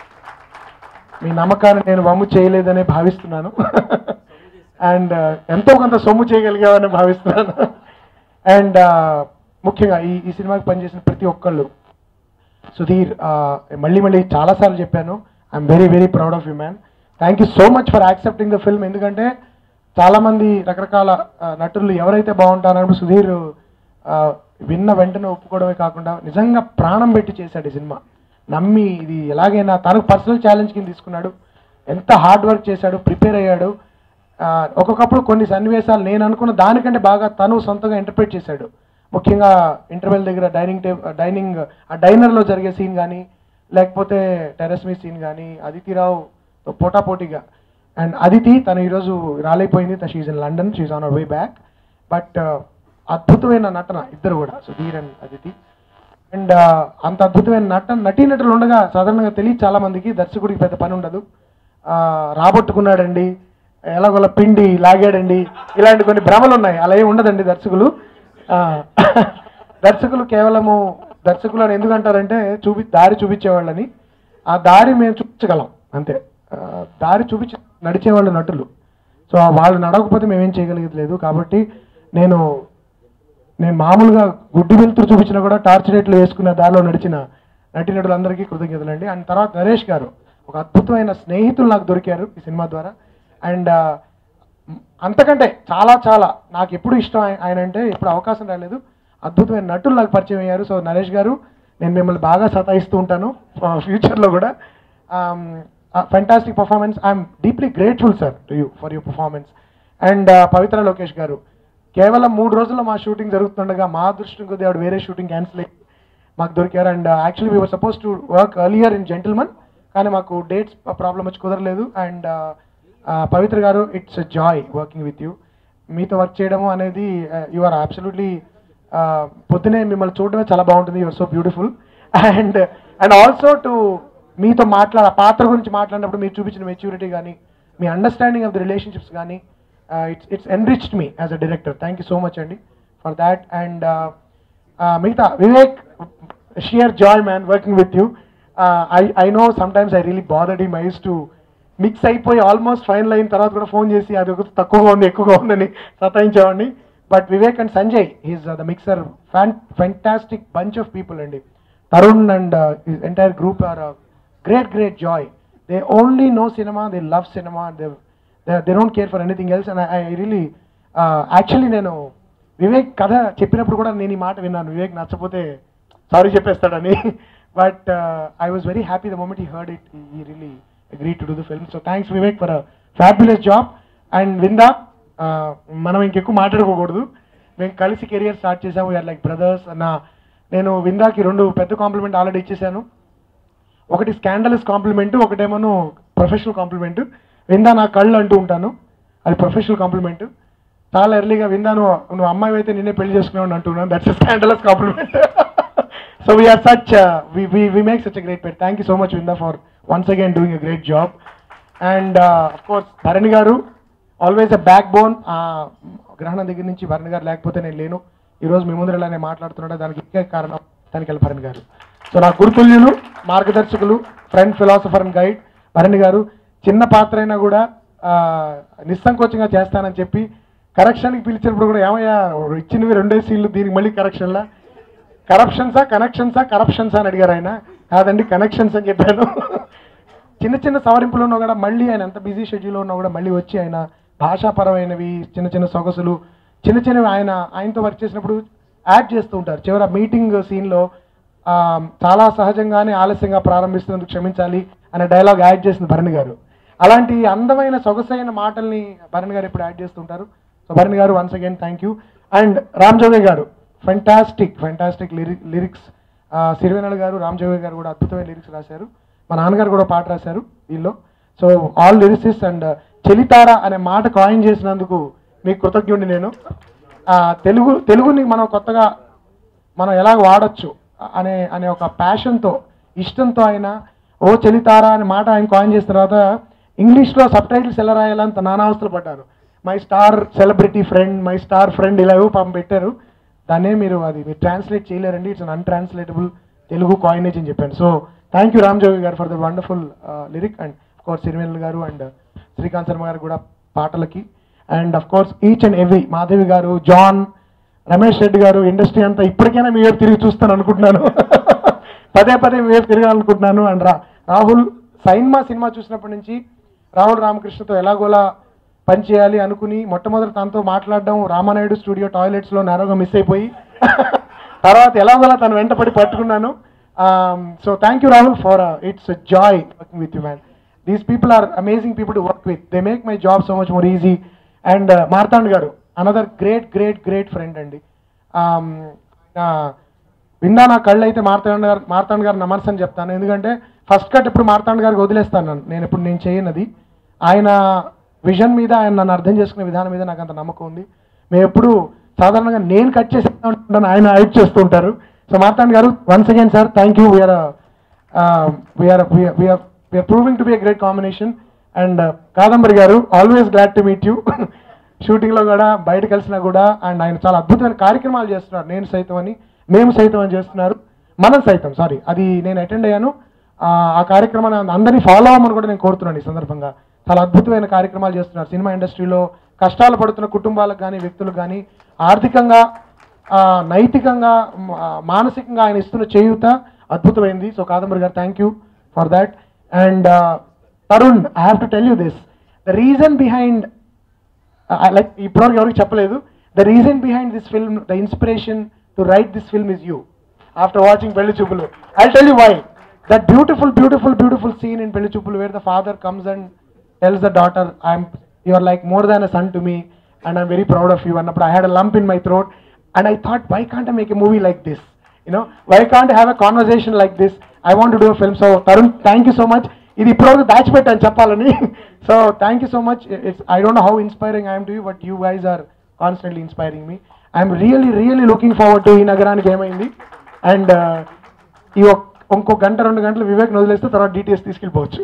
మీ నమ్మకాన్ని నేను వమ్ము చేయలేదనే భావిస్తున్నాను అండ్ ఎంతో కొంత సొమ్ము చేయగలిగామని భావిస్తున్నాను అండ్ ముఖ్యంగా ఈ ఈ సినిమాకి పనిచేసిన ప్రతి ఒక్కళ్ళు సుధీర్ ఆ, మళ్ళీ మళ్ళీ చాలాసార్లు చెప్పాను I'm very very proud of you man thank you so much for accepting the film ఎందుకంటే చాలామంది రకరకాల ఆ, నటులు ఎవరైతే బాగుంటారన్నప్పుడు సుధీర్ ఆ, విన్న వెంటనే ఒప్పుకోవడమే కాకుండా నిజంగా ప్రాణం పెట్టి చేశాడు ఈ సినిమా నమ్మి ఇది ఎలాగైనా తనకు పర్సనల్ ఛాలెంజ్ కింద తీసుకున్నాడు ఎంత హార్డ్ వర్క్ చేశాడు ప్రిపేర్ అయ్యాడు ఆ, ఒక్కొక్కప్పుడు కొన్ని సన్నివేశాలు నేను అనుకున్న దానికంటే బాగా తను సొంతంగా ఇంటర్ప్రిట్ చేశాడు ముఖ్యంగా ఇంటర్వెల్ దగ్గర డైనింగ్ టేబుల్ డైనింగ్ ఆ డైనర్లో జరిగే సీన్ కానీ లేకపోతే టెరస్ మీ సీన్ కానీ అదితిరావు పోటాపోటీగా అండ్ అదితి తను ఈరోజు రాలేకపోయింది she's in London she's on our way back but అద్భుతమైన నటన ఇద్దరు కూడా సుధీర్ అండ్ అదితి అండ్ అంత అద్భుతమైన నటన నటీనటులు ఉండగా సాధారణంగా తెలియదు చాలా మందికి దర్శకుడికి పెద్ద పని ఉండదు ఆ, రాబట్టుకున్నాడండి ఎలాగోలా పిండి లాగాడండి ఇలాంటి కొన్ని భ్రమలు ఉన్నాయి అలా ఏమి ఉండదండి దర్శకులు ఆ, దర్శకులు కేవలము దర్శకులు అని ఎందుకు అంటారంటే చూపి దారి చూపించేవాళ్ళని ఆ దారి మేము చూపించగలం అంతే ఆ, దారి చూపించి నడిచేవాళ్ళు నటులు సో వాళ్ళు నడవకపోతే మేమేం చేయగలిగేది లేదు కాబట్టి నేను నేను మామూలుగా గుడ్డి వెలుతురు చూపించినా కూడా టార్చ్ లైట్లు వేసుకున్న దారిలో నడిచిన నటీనటులందరికీ కృతజ్ఞతలండి అండ్ తర్వాత నరేష్ గారు ఒక అద్భుతమైన స్నేహితులు నాకు దొరికారు ఈ సినిమా ద్వారా అండ్ అంతకంటే చాలా చాలా నాకు ఎప్పుడు ఇష్టం ఆయ- ఆయన అంటే ఎప్పుడు అవకాశం రాలేదు అద్భుతమైన నటులు నాకు పరిచయం అయ్యారు సో నరేష్ గారు నేను మిమ్మల్ని బాగా సతాయిస్తూ ఉంటాను ఫ్యూచర్లో కూడా fantastic performance I'm deeply grateful sir to you for your performance and Pavitra Lokesh గారు కేవలం మూడు రోజుల్లో మా షూటింగ్ జరుగుతుండగా మా అదృష్టం కొద్ది ఆవిడ వేరే షూటింగ్ క్యాన్సిల్ అయ్యి మాకు దొరికారు and actually we were supposed to work earlier in Gentleman కానీ మాకు డేట్స్ ప్రాబ్లం వచ్చి కుదరలేదు అండ్ పవిత్ర గారు it's joy working with you మీతో వర్క్ చేయడము అనేది యు ఆర్ అబ్సల్యూట్లీ పొద్దునే మిమ్మల్ని చూడడమే చాలా బాగుంటుంది your so beautiful and and also to మీతో మాట్లాడ ఆ పాత్ర గురించి మాట్లాడినప్పుడు మీరు చూపించిన మెచ్యూరిటీ కానీ మీ అండర్స్టాండింగ్ ఆఫ్ ది రిలేషన్షిప్స్ కానీ it's it's enriched me as a director thank you so much అండి ఫర్ దాట్ అండ్ మిగతా Vivek sheer joy man working with you I I know some times I really bothered ఈ మైస్ to mix అయిపోయి almost final అయిన తర్వాత కూడా phone చేసి అది ఒక తక్కువగా ఉంది ఎక్కువగా ఉందని సతాయించేవాడిని but Vivek and Sanjay is the mixer fan fantastic bunch of people అండి Tarun and entire group are great great joy they only know cinema they love cinema they they don't care for anything else and I really actually నేను వివేక్ కథ చెప్పినప్పుడు కూడా నేను ఈ మాట విన్నాను వివేక్ నచ్చపోతే సారీ చెప్పేస్తాడని but I was very happy the moment he heard it he really agree to do the film so thanks Vivek for fabulous job and Vinda మనం ఇంకెక్కువ మాట్లాడుకోకూడదు మేము కలిసి కెరియర్ స్టార్ట్ చేసాము వీఆర్ లైక్ బ్రదర్స్ అన్న నేను విందాకి రెండు పెద్ద కాంప్లిమెంట్ ఆల్రెడీ ఇచ్చేసాను ఒకటి స్కాండలస్ కాంప్లిమెంట్ ఒకటేమో ప్రొఫెషనల్ కాంప్లిమెంట్ విందా నా కళ్ళు అంటూ ఉంటాను అది ప్రొఫెషనల్ కాంప్లిమెంట్ చాలా ఎర్లీగా విందా నువ్వు నువ్వు అమ్మాయి అయితే నిన్నే పెళ్లి చేసుకున్నావు అంటున్నాను that's scandalous compliment so we're such we make such a great pet thank you so much Vinda for once again doing a great job and of course Bharani గారు ఆల్వేస్ అ బ్యాక్ బోన్ గ్రహణం దగ్గర నుంచి భరణి గారు లేకపోతే నేను లేను ఈరోజు మీ ముందర ఇలానే మాట్లాడుతున్నాడు దానికి ముఖ్య కారణం తనికెళ్ళ భరణి గారు సో నా గురుతుల్యులు మార్గదర్శకులు friend philosopher and guide Bharani గారు చిన్న పాత్ర అయినా కూడా ఆ, నిస్సంకోచంగా చేస్తానని చెప్పి కరెక్షన్కి పిలిచినప్పుడు కూడా ఏమయ్యా ఇచ్చినవి రెండే సీన్లు దీనికి మళ్ళీ కరెక్షన్లా కరప్షన్సా కనెక్షన్సా కరప్షన్సా అని అడిగారు ఆయన కాదండి కనెక్షన్స్ అని చెప్పాను చిన్న చిన్న సవరింపులు ఉన్నా కూడా మళ్ళీ ఆయన ఎంత బిజీ షెడ్యూల్లో ఉన్నా కూడా మళ్ళీ వచ్చి ఆయన భాషాపరమైనవి చిన్న చిన్న సొగసులు చిన్న చిన్నవి ఆయన ఆయనతో వర్క్ చేసినప్పుడు యాడ్ చేస్తూ ఉంటారు చివర మీటింగ్ సీన్లో చాలా సహజంగానే ఆలస్యంగా ప్రారంభిస్తున్నందుకు క్షమించాలి అనే డైలాగ్ యాడ్ చేసింది భరణి గారు అలాంటి అందమైన సొగసైన మాటల్ని భరణి గారు ఇప్పుడు యాడ్ చేస్తుంటారు సో భరణి గారు once again thank you and Ram Joge గారు fantastic fantastic lyric lyrics Sirivennela గారు రామ్ జోగే గారు కూడా అద్భుతమైన లిరిక్స్ రాశారు మా నాన్నగారు కూడా పాట రాశారు దీనిలో సో ఆల్ లిరిసిస్ అండ్ చెలితార అనే మాట కాయిన్ చేసినందుకు మీకు కృతజ్ఞుడిని నేను ఆ, తెలుగు తెలుగుని మనం కొత్తగా మనం ఎలా వాడచ్చు అనే అనే ఒక ప్యాషన్తో ఇష్టంతో ఆయన ఓ చలితారా అనే మాట ఆయన కాయిన్ చేసిన తర్వాత ఇంగ్లీష్లో సబ్ టైటిల్స్ ఎలా రాయాలంత నానావస్థలు పడ్డారు my star celebrity friend my star friend ఇలా ఏవో పాపం పెట్టారు దాన్నే మీరు అది మీరు ట్రాన్స్లేట్ చేయలేరండి it's an untranslatable Telugu coinage అని చెప్పాను so thank you Ram Jogi గారు for the wonderful lyric and of course Sirivennela గారు అండ్ శ్రీకాంత్ శర్మ గారు కూడా పాటలకి and of course each and every Madhavi గారు జాన్ రమేష్ రెడ్డి గారు ఇండస్ట్రీ అంతా ఇప్పటికైనా మీ వైపు తిరిగి చూస్తాను అనుకుంటున్నాను పదే పదే మీ వైపు తిరగాలనుకుంటున్నాను అండ్ రా రాహుల్ సైన్మా సినిమా చూసినప్పటి నుంచి రాహుల్ రామకృష్ణతో ఎలాగోలా పనిచేయాలి అనుకుని మొట్టమొదటి తనతో మాట్లాడడం రామానాయుడు స్టూడియో టాయిలెట్స్లో నేరోగా మిస్ అయిపోయి తర్వాత ఎలాగోలా తను వెంటపడి పట్టుకున్నాను so thank you Rahul for it's joy working with you man these people are amazing people to work with they make my job so much more easy and Marthand గారు another great great great friend అండి Um, uh, Vinda నా కళ్ళు అయితే మార్తాండ్ గారు మార్తాండ్ గారు నమర్స్ అని చెప్తాను ఎందుకంటే ఫస్ట్ కట్ ఇప్పుడు మార్తాండ్ గారికి వదిలేస్తాను నన్ను. నేను ఇప్పుడు నేను చేయనది ఆయన విజన్ మీద ఆయన నన్ను అర్థం చేసుకునే విధానం మీద నాకు అంత నమ్మకం ఉంది మేము ఎప్పుడు సాధారణంగా నేను కట్ చేసి ఉంటాను ఆయన హైట్ చేస్తూ ఉంటారు సో మార్తాండ్ గారు once again sir thank you we're we're we're proving to be a great combination and Kadambari గారు always glad to meet you షూటింగ్లో కూడా బయట కలిసినా కూడా అండ్ ఆయన చాలా అద్భుతమైన కార్యక్రమాలు చేస్తున్నారు నేను సైతం అని మేము సైతం అని చేస్తున్నారు మనం సైతం సారీ అది నేను అటెండ్ అయ్యాను ఆ, ఆ కార్యక్రమాన్ని అందరినీ ఫాలో అవ్వమని కూడా నేను కోరుతున్నాను ఈ సందర్భంగా చాలా అద్భుతమైన కార్యక్రమాలు చేస్తున్నారు సినిమా ఇండస్ట్రీలో కష్టాలు పడుతున్న కుటుంబాలకు కానీ వ్యక్తులకు కానీ ఆర్థికంగా ఆ, నైతికంగా మ- ఆ, మానసికంగా ఆయన ఇస్తున్న చేయూత అద్భుతమైంది so Kadambari garu thank you for that and Tarun I have to tell you this the reason behind like ఇప్పటివరకు ఎవరికి చెప్పలేదు the reason behind this film the inspiration to write this film is you after watching Pelli Choopulu I tell you why that beautiful beautiful beautiful scene in Pelli Choopulu where the father comes and tells the daughter I'm you are like more than a son to me and I'm very proud of you అన్నప్పుడు I had a lump in my throat and I thought why can't make a movie like this you know why can't have a conversation like this I want do film so Tarun thank you so much ఇది ఇప్పటివరకు దాచిపెట్టాను చెప్పాలని so thank you so much it's I don't know how inspiring I'm to you but you guys are constantly inspiring me I'm really really looking forward to Ee Nagaraniki ఏమైంది and ఈ ఒక్- ఇంకో గంట రెండు గంటలు వివేక్ వదిలేస్తే తర్వాత డీటెయిల్స్ తీసుకెళ్ళిపోవచ్చు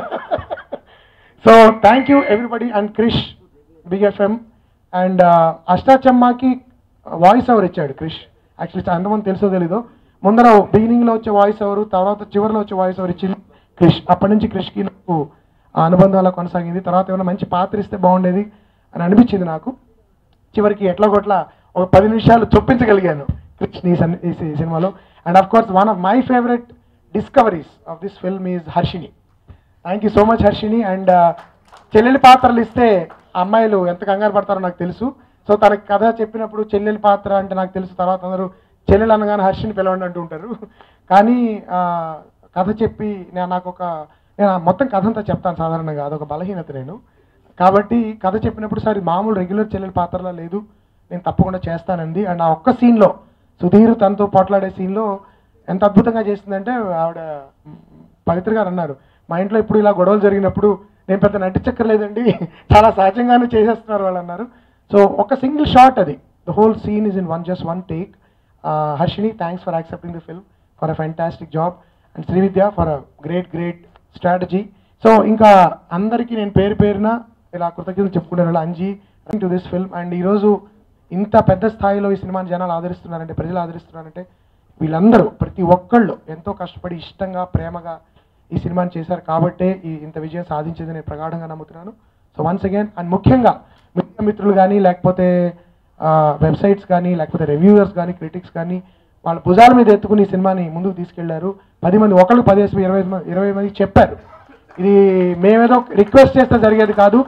so thank you everybody and Krish Big FM and అష్టాచమ్మాకి వాయిస్ ఓవర్ ఇచ్చాడు క్రిష్ యాక్చువల్లీ అంతమంది తెలుసో తెలీదో ముందర బిగినింగ్లో వచ్చే వాయిస్ ఓవర్ తర్వాత చివరిలో వచ్చే వాయిస్ ఓవర్ ఇచ్చింది క్రిష్ అప్పటి నుంచి క్రిష్కి నాకు ఆ అనుబంధం అలా కొనసాగింది తర్వాత ఏమైనా మంచి పాత్ర ఇస్తే బాగుండేది అని అనిపించింది నాకు చివరికి ఎట్లా కొట్ల ఒక పది నిమిషాలు చొప్పించగలిగాను క్రిష్ ఈ సన్- ఈ సి- సినిమాలో and of course one of my favourite discoveries of this film is Harshini thank you so much Harshini and చెల్లెలి పాత్రలు ఇస్తే అమ్మాయిలు ఎంత కంగారు పడతారో నాకు తెలుసు సో తనకి కథ చెప్పినప్పుడు చెల్లెలి పాత్ర అంటే నాకు తెలుసు తర్వాత అందరూ చెల్లెలు అనగానే హర్షిని పిలవండి అంటూ ఉంటారు కానీ ఆ, కథ చెప్పి నేను నాకు ఒక నేను ఆ మొత్తం కథ అంతా చెప్తాను సాధారణంగా అదొక బలహీనత నేను కాబట్టి కథ చెప్పినప్పుడు సార్ ఇది మామూలు రెగ్యులర్ చెల్లెలి పాత్రలా లేదు నేను తప్పకుండా చేస్తానంది అండ్ ఆ ఒక్క సీన్లో సుధీర్ తనతో పోట్లాడే సీన్లో ఎంత అద్భుతంగా చేసిందంటే ఆవిడ మ్, పవిత్ర గారు అన్నారు మా ఇంట్లో ఇప్పుడు ఇలా గొడవలు జరిగినప్పుడు నేను పెద్ద నటించక్కర్లేదండి చాలా సహజంగానే చేసేస్తున్నారు వాళ్ళు అన్నారు సో ఒక సింగిల్ షాట్ అది the whole scene is in one just one take Harshini thanks for accepting the film for a fantastic job and Srividya for a great great strategy so ఇంకా అందరికీ నేను పేరు పేరున ఇలా కృతజ్ఞతలు చెప్పుకుంటాను Anji to this film and ఈరోజు ఇంత పెద్ద స్థాయిలో ఈ సినిమాని జనాలు ఆదరిస్తున్నారంటే ప్రజలు ఆదరిస్తున్నారంటే వీళ్ళందరూ ప్రతి ఒక్కళ్ళు ఎంతో కష్టపడి ఇష్టంగా ప్రేమగా ఈ సినిమాని చేశారు కాబట్టే ఈ ఇంత విజయం సాధించింది నేను ప్రగాఢంగా నమ్ముతున్నాను సో వన్స్ అగైన్ అండ్ ముఖ్యంగా మిగతా మిత్రులు కానీ లేకపోతే వెబ్సైట్స్ కానీ లేకపోతే రివ్యూవర్స్ కానీ క్రిటిక్స్ కానీ వాళ్ళ భుజాల మీద ఎత్తుకుని ఈ సినిమాని ముందుకు తీసుకెళ్లారు పది మంది ఒకళ్ళు పదిహేను ఇరవై మంది ఇరవై మంది చెప్పారు ఇది మేమేదో రిక్వెస్ట్ చేస్తే జరిగేది కాదు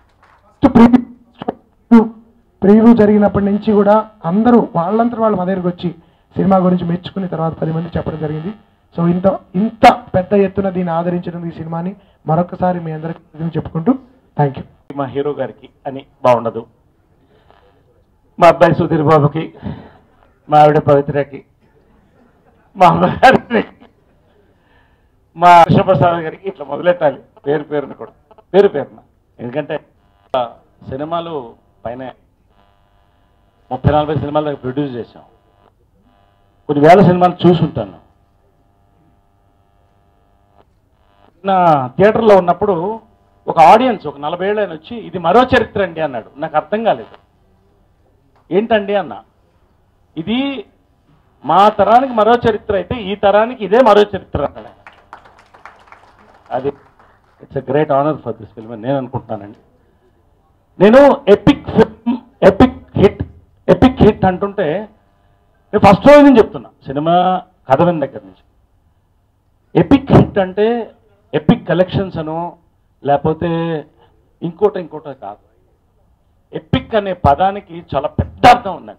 ప్రివ్యూ జరిగినప్పటి నుంచి కూడా అందరూ వాళ్ళంతా వాళ్ళు మా దగ్గరికి వచ్చి సినిమా గురించి మెచ్చుకుని తర్వాత పది మంది చెప్పడం జరిగింది సో ఇంత ఇంత పెద్ద ఎత్తున దీన్ని ఆదరించడం ఈ సినిమాని మరొకసారి మీ అందరికీ చెప్పుకుంటూ థ్యాంక్ యూ మా హీరో గారికి అని బాగుండదు మా అబ్బాయి సుధీర్ బాబుకి మా ఆవిడ పవిత్రకి మా అమ్మగారికి మా కృష్ణప్రసాద్ గారికి ఇట్లా మొదలెట్టాలి పేరు పేరున కూడా పేరు పేరున ఎందుకంటే ఆ సినిమాలు పైన ముప్పై నలభై సినిమాలు దాకా ప్రొడ్యూస్ చేశాం కొన్ని వేల సినిమాలు చూసుంటాను నా థియేటర్లో ఉన్నప్పుడు ఒక ఆడియన్స్ ఒక నలభై ఏళ్ళు ఆయన వచ్చి ఇది మరో చరిత్ర అండి అన్నాడు నాకు అర్థం కాలేదు ఏంటండి అన్న ఇది మా తరానికి మరో చరిత్ర అయితే ఈ తరానికి ఇదే మరో చరిత్ర అన్నాడు ఆయన. అది it's a great honour for this film నేను అనుకుంటున్నానండి నేను epic film epic hit epic hit అంటుంటే నేను ఫస్ట్ రోజు నుంచి చెప్తున్నా సినిమా కథ విన్న దగ్గర నుంచి ఎపిక్ హిట్ అంటే ఎపిక్ కలెక్షన్స్ అను లేకపోతే ఇంకోటి ఇంకోటి కాదు ఎపిక్ అనే పదానికి చాలా పెద్ద అర్థం ఉందండి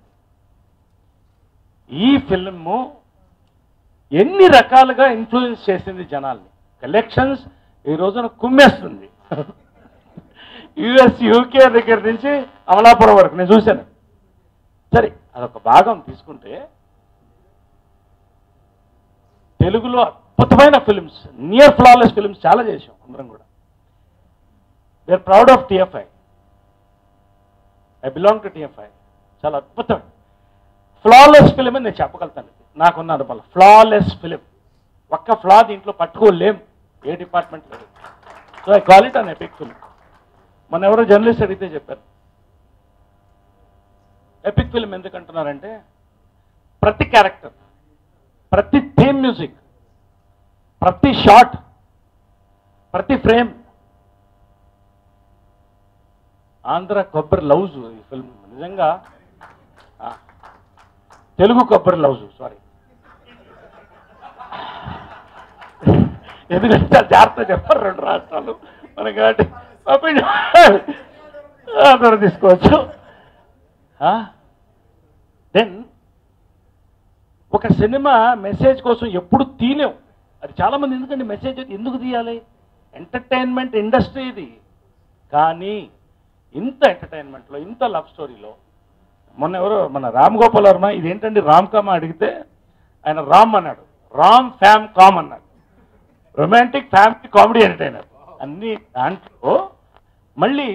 ఈ ఫిల్మ్ ఎన్ని రకాలుగా ఇన్ఫ్లుయెన్స్ చేసింది జనాల్ని కలెక్షన్స్ ఈ రోజున కుమ్మేస్తుంది యుఎస్ యూకే దగ్గర నుంచి అమలాపురం వరకు నేను చూశాను సరే అదొక భాగం తీసుకుంటే తెలుగులో అద్భుతమైన ఫిల్మ్స్ నియర్ ఫ్లాలెస్ ఫిల్మ్స్ చాలా చేసాం అందరం కూడా we are proud of TFI I belong to TFI చాలా అద్భుతం ఫ్లాలెస్ ఫిలిం అని నేను చెప్పగలుగుతాను నాకున్న అనుభవం ఫ్లాలెస్ ఫిలిం ఒక్క ఫ్లా దీంట్లో పట్టుకోలేం ఏ డిపార్ట్మెంట్ లేదు so I call it an epic film మన ఎవరో జర్నలిస్ట్ అడిగితే చెప్పారు ఎపిక్ ఫిలిం ఎందుకు అంటున్నారంటే ప్రతి క్యారెక్టర్ ప్రతి థీమ్ మ్యూజిక్ ప్రతి షాట్ ప్రతి ఫ్రేమ్ ఆంధ్ర కొబ్బరి లవ్స్ ఈ ఫిల్మ్ నిజంగా ఆ, తెలుగు కొబ్బరి లవ్స్ సారీ ఎందుకంటే చాలా జాగ్రత్త చెప్పారు రెండు రాష్ట్రాలు మన కాబట్టి అందరూ తీసుకోవచ్చు దెన్ ఒక సినిమా మెసేజ్ కోసం ఎప్పుడు తీలేం అది చాలా మంది ఎందుకంటే మెసేజ్ ఎందుకు తీయాలి ఎంటర్టైన్మెంట్ ఇండస్ట్రీ ఇది కానీ ఇంత ఎంటర్టైన్మెంట్లో ఇంత లవ్ స్టోరీలో మొన్న ఎవరో మన రామ్ గోపాల్ వర్మ ఇదేంటండి రామ్ కామ్ అడిగితే ఆయన రామ్ అన్నాడు రామ్ ఫ్యామ్ కామ్ అన్నాడు రొమాంటిక్ ఫ్యామిలీ కామెడీ ఎంటర్టైనర్ అన్ని దాంట్లో మళ్ళీ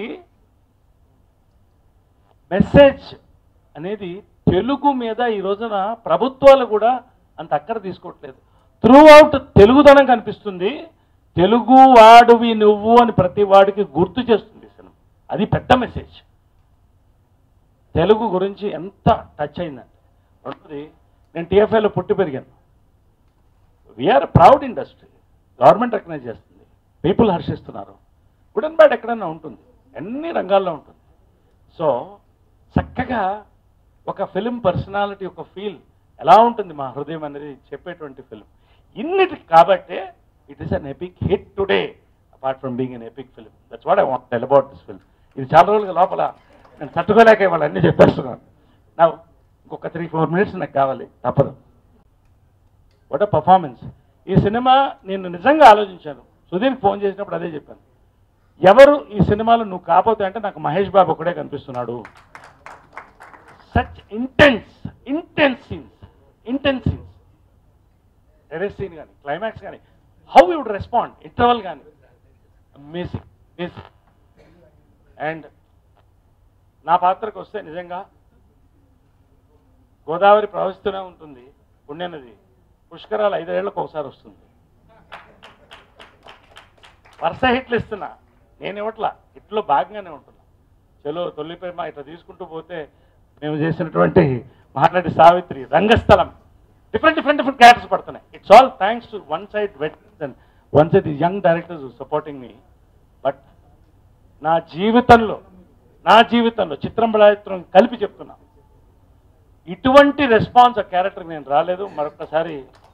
మెసేజ్ అనేది తెలుగు మీద ఈ రోజున ప్రభుత్వాలు కూడా అంత అక్కర తీసుకోవట్లేదు త్రూ అవుట్ తెలుగుదనం కనిపిస్తుంది తెలుగు వాడువి నువ్వు అని ప్రతి వాడికి గుర్తు చేస్తుంది ఈ సినిమా అది పెద్ద మెసేజ్ తెలుగు గురించి ఎంత టచ్ అయిందంటే రెండోది నేను టీఎఫ్ఐలో పుట్టి పెరిగాను we are proud industry government recognise చేస్తుంది పీపుల్ హర్షిస్తున్నారు గుడ్ అండ్ బ్యాడ్ ఎక్కడైనా ఉంటుంది అన్ని రంగాల్లో ఉంటుంది సో చక్కగా ఒక ఫిలిం పర్సనాలిటీ ఒక ఫీల్ ఎలా ఉంటుంది మా హృదయం అనేది చెప్పేటువంటి ఫిలిం ఇన్నిటికి కాబట్టే it is an epic hit today apart from being an epic film that's what I want tell about this film ఇది చాలా రోజులుగా లోపల నేను తట్టుకోలేక ఇవాళ అన్నీ చెప్పేస్తున్నాను నా ఇంకొక త్రీ ఫోర్ మినిట్స్ నాకు కావాలి తప్పదు వాట్ అ పర్ఫార్మెన్స్ ఈ సినిమా నేను నిజంగా ఆలోచించాను సుధీర్కి ఫోన్ చేసినప్పుడు అదే చెప్పాను ఎవరు ఈ సినిమాలో నువ్వు కాపోతే అంటే నాకు మహేష్ బాబు ఒకడే కనిపిస్తున్నాడు such intense intense scenes intense scenes terrace scene కానీ క్లైమాక్స్ కానీ హౌ వుడ్ రెస్పాండ్ ఇంటర్వల్ కానీ అమేజింగ్ అమేజింగ్ అండ్ నా పాత్రకు వస్తే నిజంగా గోదావరి ప్రవహిస్తూనే ఉంటుంది పుణ్యనది పుష్కరాలు ఐదేళ్లకు ఒకసారి వస్తుంది వరుస హిట్లు ఇస్తున్నా నేను ఇవ్వట్లా హిట్లో భాగంగానే ఉంటున్నా చలో తొలి ప్రేమ ఇట్లా తీసుకుంటూ పోతే మేము చేసినటువంటి మాట్లాడి Savitri Rangasthalam different different different characters పడుతున్నాయి it's all thanks to one side vet and one side young directors supporting me but నా జీవితంలో నా జీవితంలో చిత్రం బలాచిత్రం కలిపి చెప్తున్నా ఇటువంటి రెస్పాన్స్ ఆ క్యారెక్టర్ నేను రాలేదు మరొకసారి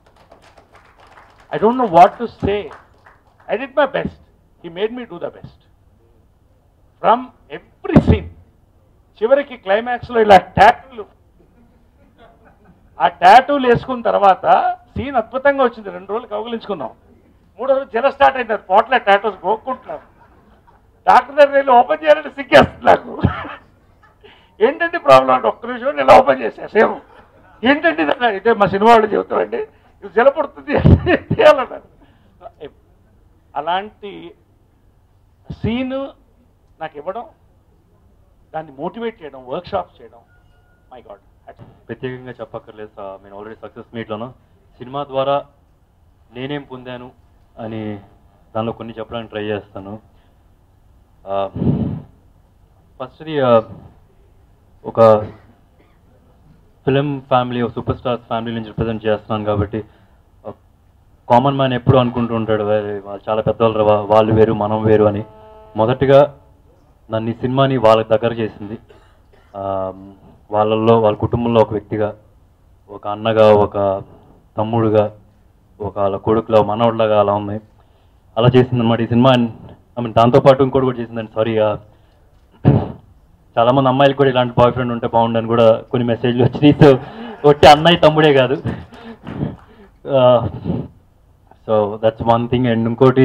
I don't know what to say I did my best he made me do the best from every scene చివరికి క్లైమాక్స్లో ఇలా ట్యాటూలు ఆ ట్యాటూలు వేసుకున్న తర్వాత సీన్ అద్భుతంగా వచ్చింది రెండు రోజులు కౌగులించుకున్నాం మూడో రోజు జల స్టార్ట్ అయింది అది పోట్లే టాటూస్ గోక్కుంటున్నారు డాక్టర్ దగ్గర వెళ్ళి ఓపెన్ చేయాలంటే సిగ్గేస్తుంది నాకు ఏంటంటే ప్రాబ్లం అంటే ఒక్క నిమిషం ఇలా ఓపెన్ చేసా సేమ్ ఏంటంటే ఇది అన్నారు. ఇదే మా సినిమా వాళ్ళు చెబుతామండి ఇది జలపడుతుంది చేయాలన్నారు అలాంటి సీన్ నాకు ఇవ్వడం దాన్ని మోటివేట్ చేయడం వర్క్ షాప్స్ చేయడం మై గాడ్ ప్రత్యేకంగా చెప్పక్కర్లేదు సార్ నేను ఆల్రెడీ సక్సెస్ మీట్లోను సినిమా ద్వారా నేనేం పొందాను అని దానిలో కొన్ని చెప్పడానికి ట్రై చేస్తాను ఫస్ట్ది ఒక ఫిలిం ఫ్యామిలీ ఒక సూపర్ స్టార్స్ ఫ్యామిలీ నుంచి రిప్రజెంట్ చేస్తున్నాను కాబట్టి కామన్ మ్యాన్ ఎప్పుడు అనుకుంటూ ఉంటాడు "వే, వాళ్ళు చాలా పెద్దవాళ్ళు రా, వా- వాళ్ళు వేరు మనం వేరు అని మొదటిగా నన్ను ఈ సినిమాని వాళ్ళకి దగ్గర చేసింది ఆ, వాళ్ళల్లో వాళ్ళ కుటుంబంలో ఒక వ్యక్తిగా ఒక అన్నగా ఒక తమ్ముడుగా ఒక వాళ్ళ కొడుకులో మనవడిలాగా అలా ఉంది అలా చేసింది అనమాట ఈ సినిమా ఐ మీన్ దాంతోపాటు ఇంకోటి కూడా చేసిందండి సారీ చాలా మంది అమ్మాయిలు కూడా ఇలాంటి బాయ్ ఫ్రెండ్ ఉంటే బాగుండని కూడా కొన్ని మెసేజ్లు వచ్చినాయి సో ఒట్టి అన్నయ్య తమ్ముడే కాదు so that's one thing and ఇంకోటి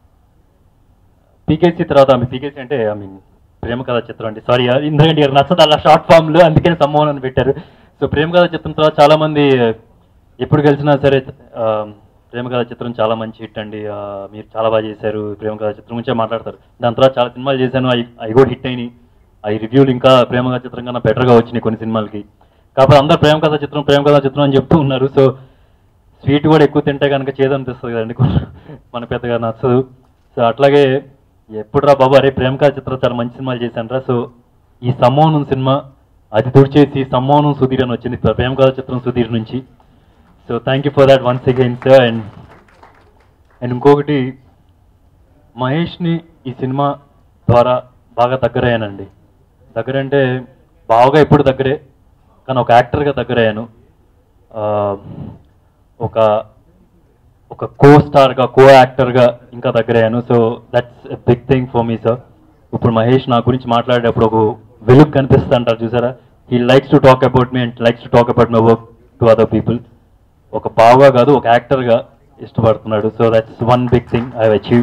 పీకేసీ తర్వాత ఆమె పీకేసీ అంటే ఐ మీన్ ప్రేమ కథ చిత్రం అండి సారీ ఎందుకంటే గారు నచ్చదు అలా షార్ట్ ఫామ్లో అందుకని సమ్మోహన్ అని పెట్టారు సో ప్రేమ కథ చిత్రం తర్వాత చాలా మంది ఎప్పుడు కలిసినా సరే ఆ, ప్రేమ కథ చిత్రం చాలా మంచి హిట్ అండి ఆ, మీరు చాలా బాగా చేశారు ప్రేమ కథ చిత్రం గురించే మాట్లాడతారు దాని తర్వాత చాలా సినిమాలు చేశాను అవి అవి కూడా హిట్ అయినాయి అవి రివ్యూలు ఇంకా ప్రేమ కథ చిత్రం కన్నా బెటర్గా వచ్చినాయి కొన్ని సినిమాలకి కాకపోతే అందరు ప్రేమ కథ చిత్రం ప్రేమ కథ చిత్రం అని చెప్తూ ఉన్నారు సో స్వీట్ కూడా ఎక్కువ తింటే కనుక చేదనిపిస్తుంది కదండి మన పెద్దగా నచ్చదు సో అట్లాగే ఎప్పుడు రా బాబు అరే ప్రేమ కథ చిత్రం చాలా మంచి సినిమాలు చేశాను రా సో ఈ సమ్మోహనం సినిమా అది తుడిచేసి సమ్మోహనం సుధీర్ అని వచ్చింది ప్రేమ కథ చిత్రం సుధీర్ నుంచి so thank you for that once again sir and and ఇంకొకటి మహేష్ని ఈ సినిమా ద్వారా బాగా దగ్గరయ్యానండి దగ్గర అంటే బాగా ఎప్పుడు దగ్గరే కానీ ఒక యాక్టర్గా దగ్గరయ్యాను ఆ, ఒక ఒక కో స్టార్గా కో యాక్టర్గా ఇంకా దగ్గరయ్యాను so that's a big thing for me sir ఇప్పుడు మహేష్ నా గురించి మాట్లాడేటప్పుడు ఒక వెలుగు కనిపిస్తా అంటారు చూసారా he likes to talk about me and likes to talk about my work to other people ఒక బావుగా కాదు ఒక యాక్టర్గా ఇష్టపడుతున్నాడు so that's one big thing I achieve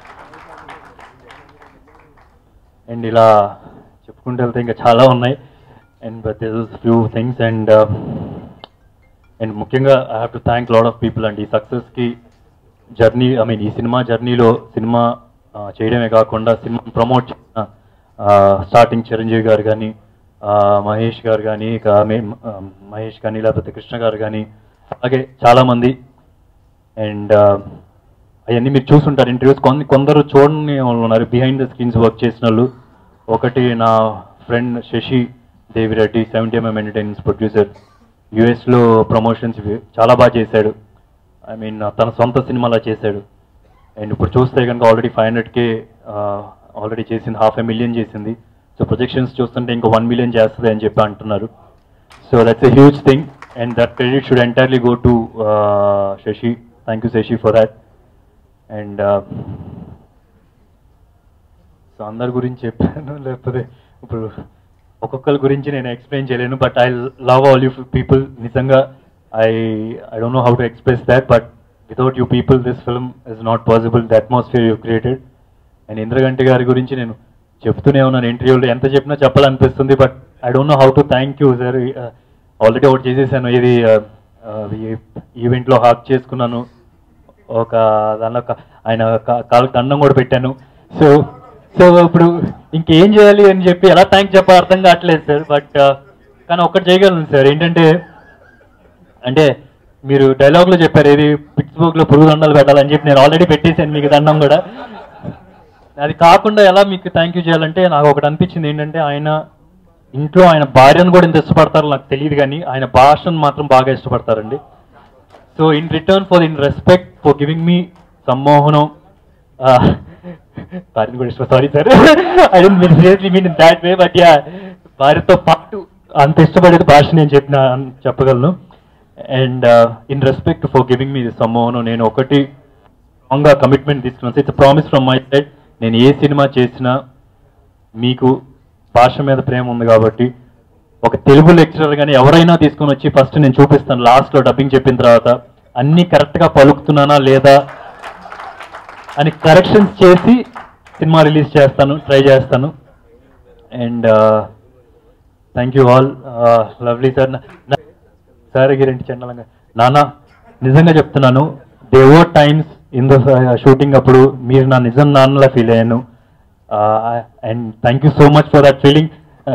and ఇలా చెప్పుకుంటూ వెళ్తే ఇంకా చాలా ఉన్నాయి and but this few things and and ముఖ్యంగా I have to thank lot of people అండి ఈ సక్సెస్కి జర్నీ ఐ మీన్ ఈ సినిమా జర్నీలో సినిమా ఆ, చేయడమే కాకుండా సినిమా ప్రమోట్ చేసిన స్టార్టింగ్ చిరంజీవి గారు కానీ మహేష్ గారు కానీ ఇక మే- ఆ, మహేష్ కానీ లేకపోతే కృష్ణ గారు కానీ అలాగే చాలామంది అండ్ అవన్నీ మీరు చూసుంటారు ఇంటర్వ్యూస్ కొన్ని కొందరు చూడని వాళ్ళు ఉన్నారు బిహైండ్ ద స్క్రీన్స్ వర్క్ చేసిన వాళ్ళు ఒకటి నా friend Sashi Devireddy seventy MM Entertainments producer యుఎస్లో ప్రమోషన్స్ చాలా బాగా చేశాడు ఐ మీన్ తన సొంత సినిమాలా చేశాడు అండ్ ఇప్పుడు చూస్తే కనుక ఆల్రెడీ ఫైవ్ హండ్రెడ్కే ఆల్రెడీ చేసింది హాఫ్ ఏ మిలియన్ చేసింది సో ప్రొజెక్షన్స్ చూస్తుంటే ఇంకా వన్ మిలియన్ చేస్తుంది అని చెప్పి అంటున్నారు so that's a huge thing and that credit should entirely go to Sashi thank you Sashi for that and so అందరి గురించి చెప్పాను లేకపోతే ఇప్పుడు ఒక్కొక్కరి గురించి నేను ఎక్స్ప్లెయిన్ చేయలేను but I love all you people నిజంగా I I don't know how to express that but without you people this film is not possible the atmosphere you created and Indraganti గారి గురించి నేను చెప్తూనే ఉన్నాను ఇంటర్వ్యూలో ఎంత చెప్పినా చెప్పాలనిపిస్తుంది but I don't know how to thank you sir already ఒకటి చేసేసాను ఇది ఈవెంట్లో హాక్ చేసుకున్నాను ఒక దానిలో క- ఆయన కా- కాళ్ళకి దండం కూడా పెట్టాను సో సో ఇప్పుడు ఇంకేం చేయాలి అని చెప్పి ఎలా థ్యాంక్ చెప్పాలి అర్థం కావట్లేదు సార్ బట్ కానీ ఒక్కటి చేయగలను సార్ ఏంటంటే అంటే మీరు డైలాగ్లో చెప్పారు ఏది పిట్స్బర్గ్లో పురుగు దండాలు పెట్టాలని చెప్పి నేను ఆల్రెడీ పెట్టేశాను మీకు దండం కూడా అది కాకుండా ఎలా మీకు థ్యాంక్ యూ చేయాలంటే నాకు ఒకటి అనిపించింది ఏంటంటే ఆయన ఇంట్లో ఆయన భార్యను కూడా ఇంత ఇష్టపడతారో నాకు తెలియదు కానీ ఆయన భాషను మాత్రం బాగా ఇష్టపడతారండి so in return for in respect for giving me Sammohanam భార్యను కూడా ఇష్టం sorry sir I don't mean seriously mean in that way but yeah భార్యతో పాటు అంత ఇష్టపడేది భాష నేను చెప్పిన చెప్పగలను and in respect for giving me Sammohanam నేను ఒకటి స్ట్రాంగ్గా కమిట్మెంట్ తీసుకున్నాను it's promise from my side నేను ఏ సినిమా చేసినా మీకు భాష మీద ప్రేమ ఉంది కాబట్టి ఒక తెలుగు లెక్చరర్ కానీ ఎవరైనా తీసుకొని వచ్చి ఫస్ట్ నేను చూపిస్తాను లాస్ట్లో డబ్బింగ్ చెప్పిన తర్వాత అన్నీ కరెక్ట్గా పలుకుతున్నానా లేదా అని కరెక్షన్స్ చేసి సినిమా రిలీజ్ చేస్తాను ట్రై చేస్తాను and thank you all lovely sir sir గిరంటి చండలంగా నాన్న నిజంగా చెప్తున్నాను దేవో టైమ్స్ ఇన్ ద షూటింగ్ అప్పుడు మీరు నా నిజం నాన్నలా ఫీల్ అయ్యాను and thank you so much for that feeling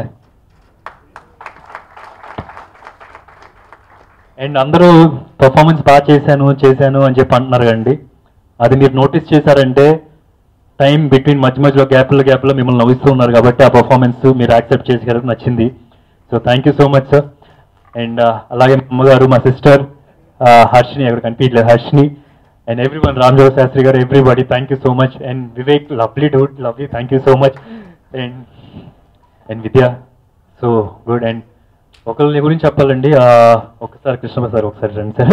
and అందరూ పర్ఫార్మెన్స్ బాగా చేశాను చేశాను అని చెప్పి అంటున్నారు కండి అది మీరు నోటీస్ చేశారంటే టైం బిట్వీన్ మధ్య మధ్యలో గ్యాప్లో గ్యాప్లో మిమ్మల్ని నవ్విస్తూ ఉన్నారు కాబట్టి ఆ పర్ఫార్మెన్స్ మీరు యాక్సెప్ట్ చేసి నచ్చింది so thank you so much sir and అలాగే మా అమ్మగారు మా సిస్టర్ హర్షిని అక్కడ కనిపించలేదు Harshini and everyone Ramjoga Sastry garu everybody thank you so much and Vivek lovely dude lovely thank you so much and and Vidya so good and ఒకళ్ళని గురించి చెప్పాలండి ఆ, ఒకసారి కృష్ణ సార్ ఒకసారి రండి సార్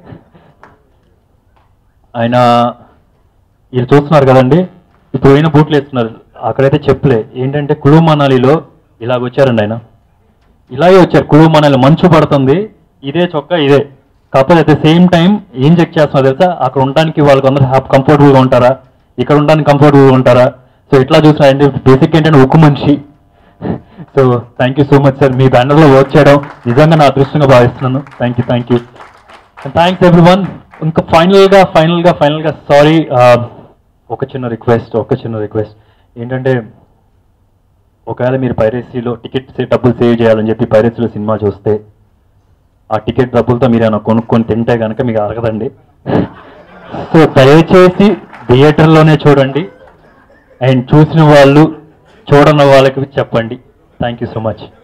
ఆయన వీళ్ళు చూస్తున్నారు కదండి ఇప్పుడు పోయిన బూట్లు వేస్తున్నారు అక్కడైతే చెప్పులే ఏంటంటే కులు మనాలిలో ఇలాగ వచ్చారండి ఆయన ఇలాగే వచ్చారు కులు మనాలి మంచు పడుతుంది ఇదే చొక్కా ఇదే కాకపోతే అట్ ద సేమ్ టైం ఏం చెక్ చేస్తున్నారు తెలుసా అక్కడ ఉండడానికి వాళ్ళకి అందరూ కంఫర్టబుల్గా ఉంటారా ఇక్కడ ఉండడానికి కంఫర్టబుల్గా ఉంటారా సో ఇట్లా చూసినారంటే బేసిక్ ఏంటంటే ఉక్కు మనిషి so thank you so much sir మీ బ్యానర్లో వర్క్ చేయడం నిజంగా నా అదృష్టంగా భావిస్తున్నాను thank you thank you thanks everyone ఇంకా ఫైనల్గా ఫైనల్గా ఫైనల్గా సారీ ఒక చిన్న రిక్వెస్ట్ ఒక చిన్న రిక్వెస్ట్ ఏంటంటే ఒకవేళ మీరు పైరసీలో టికెట్ డబ్బులు సేవ్ చేయాలని చెప్పి పైరసీలో సినిమా చూస్తే ఆ టికెట్ డబ్బులతో మీరు ఏమైనా కొనుక్కొని తింటే కనుక మీకు అరగదండి సో దయచేసి థియేటర్లోనే చూడండి అండ్ చూసిన వాళ్ళు చూడని వాళ్ళకి చెప్పండి థ్యాంక్ యూ సో మచ్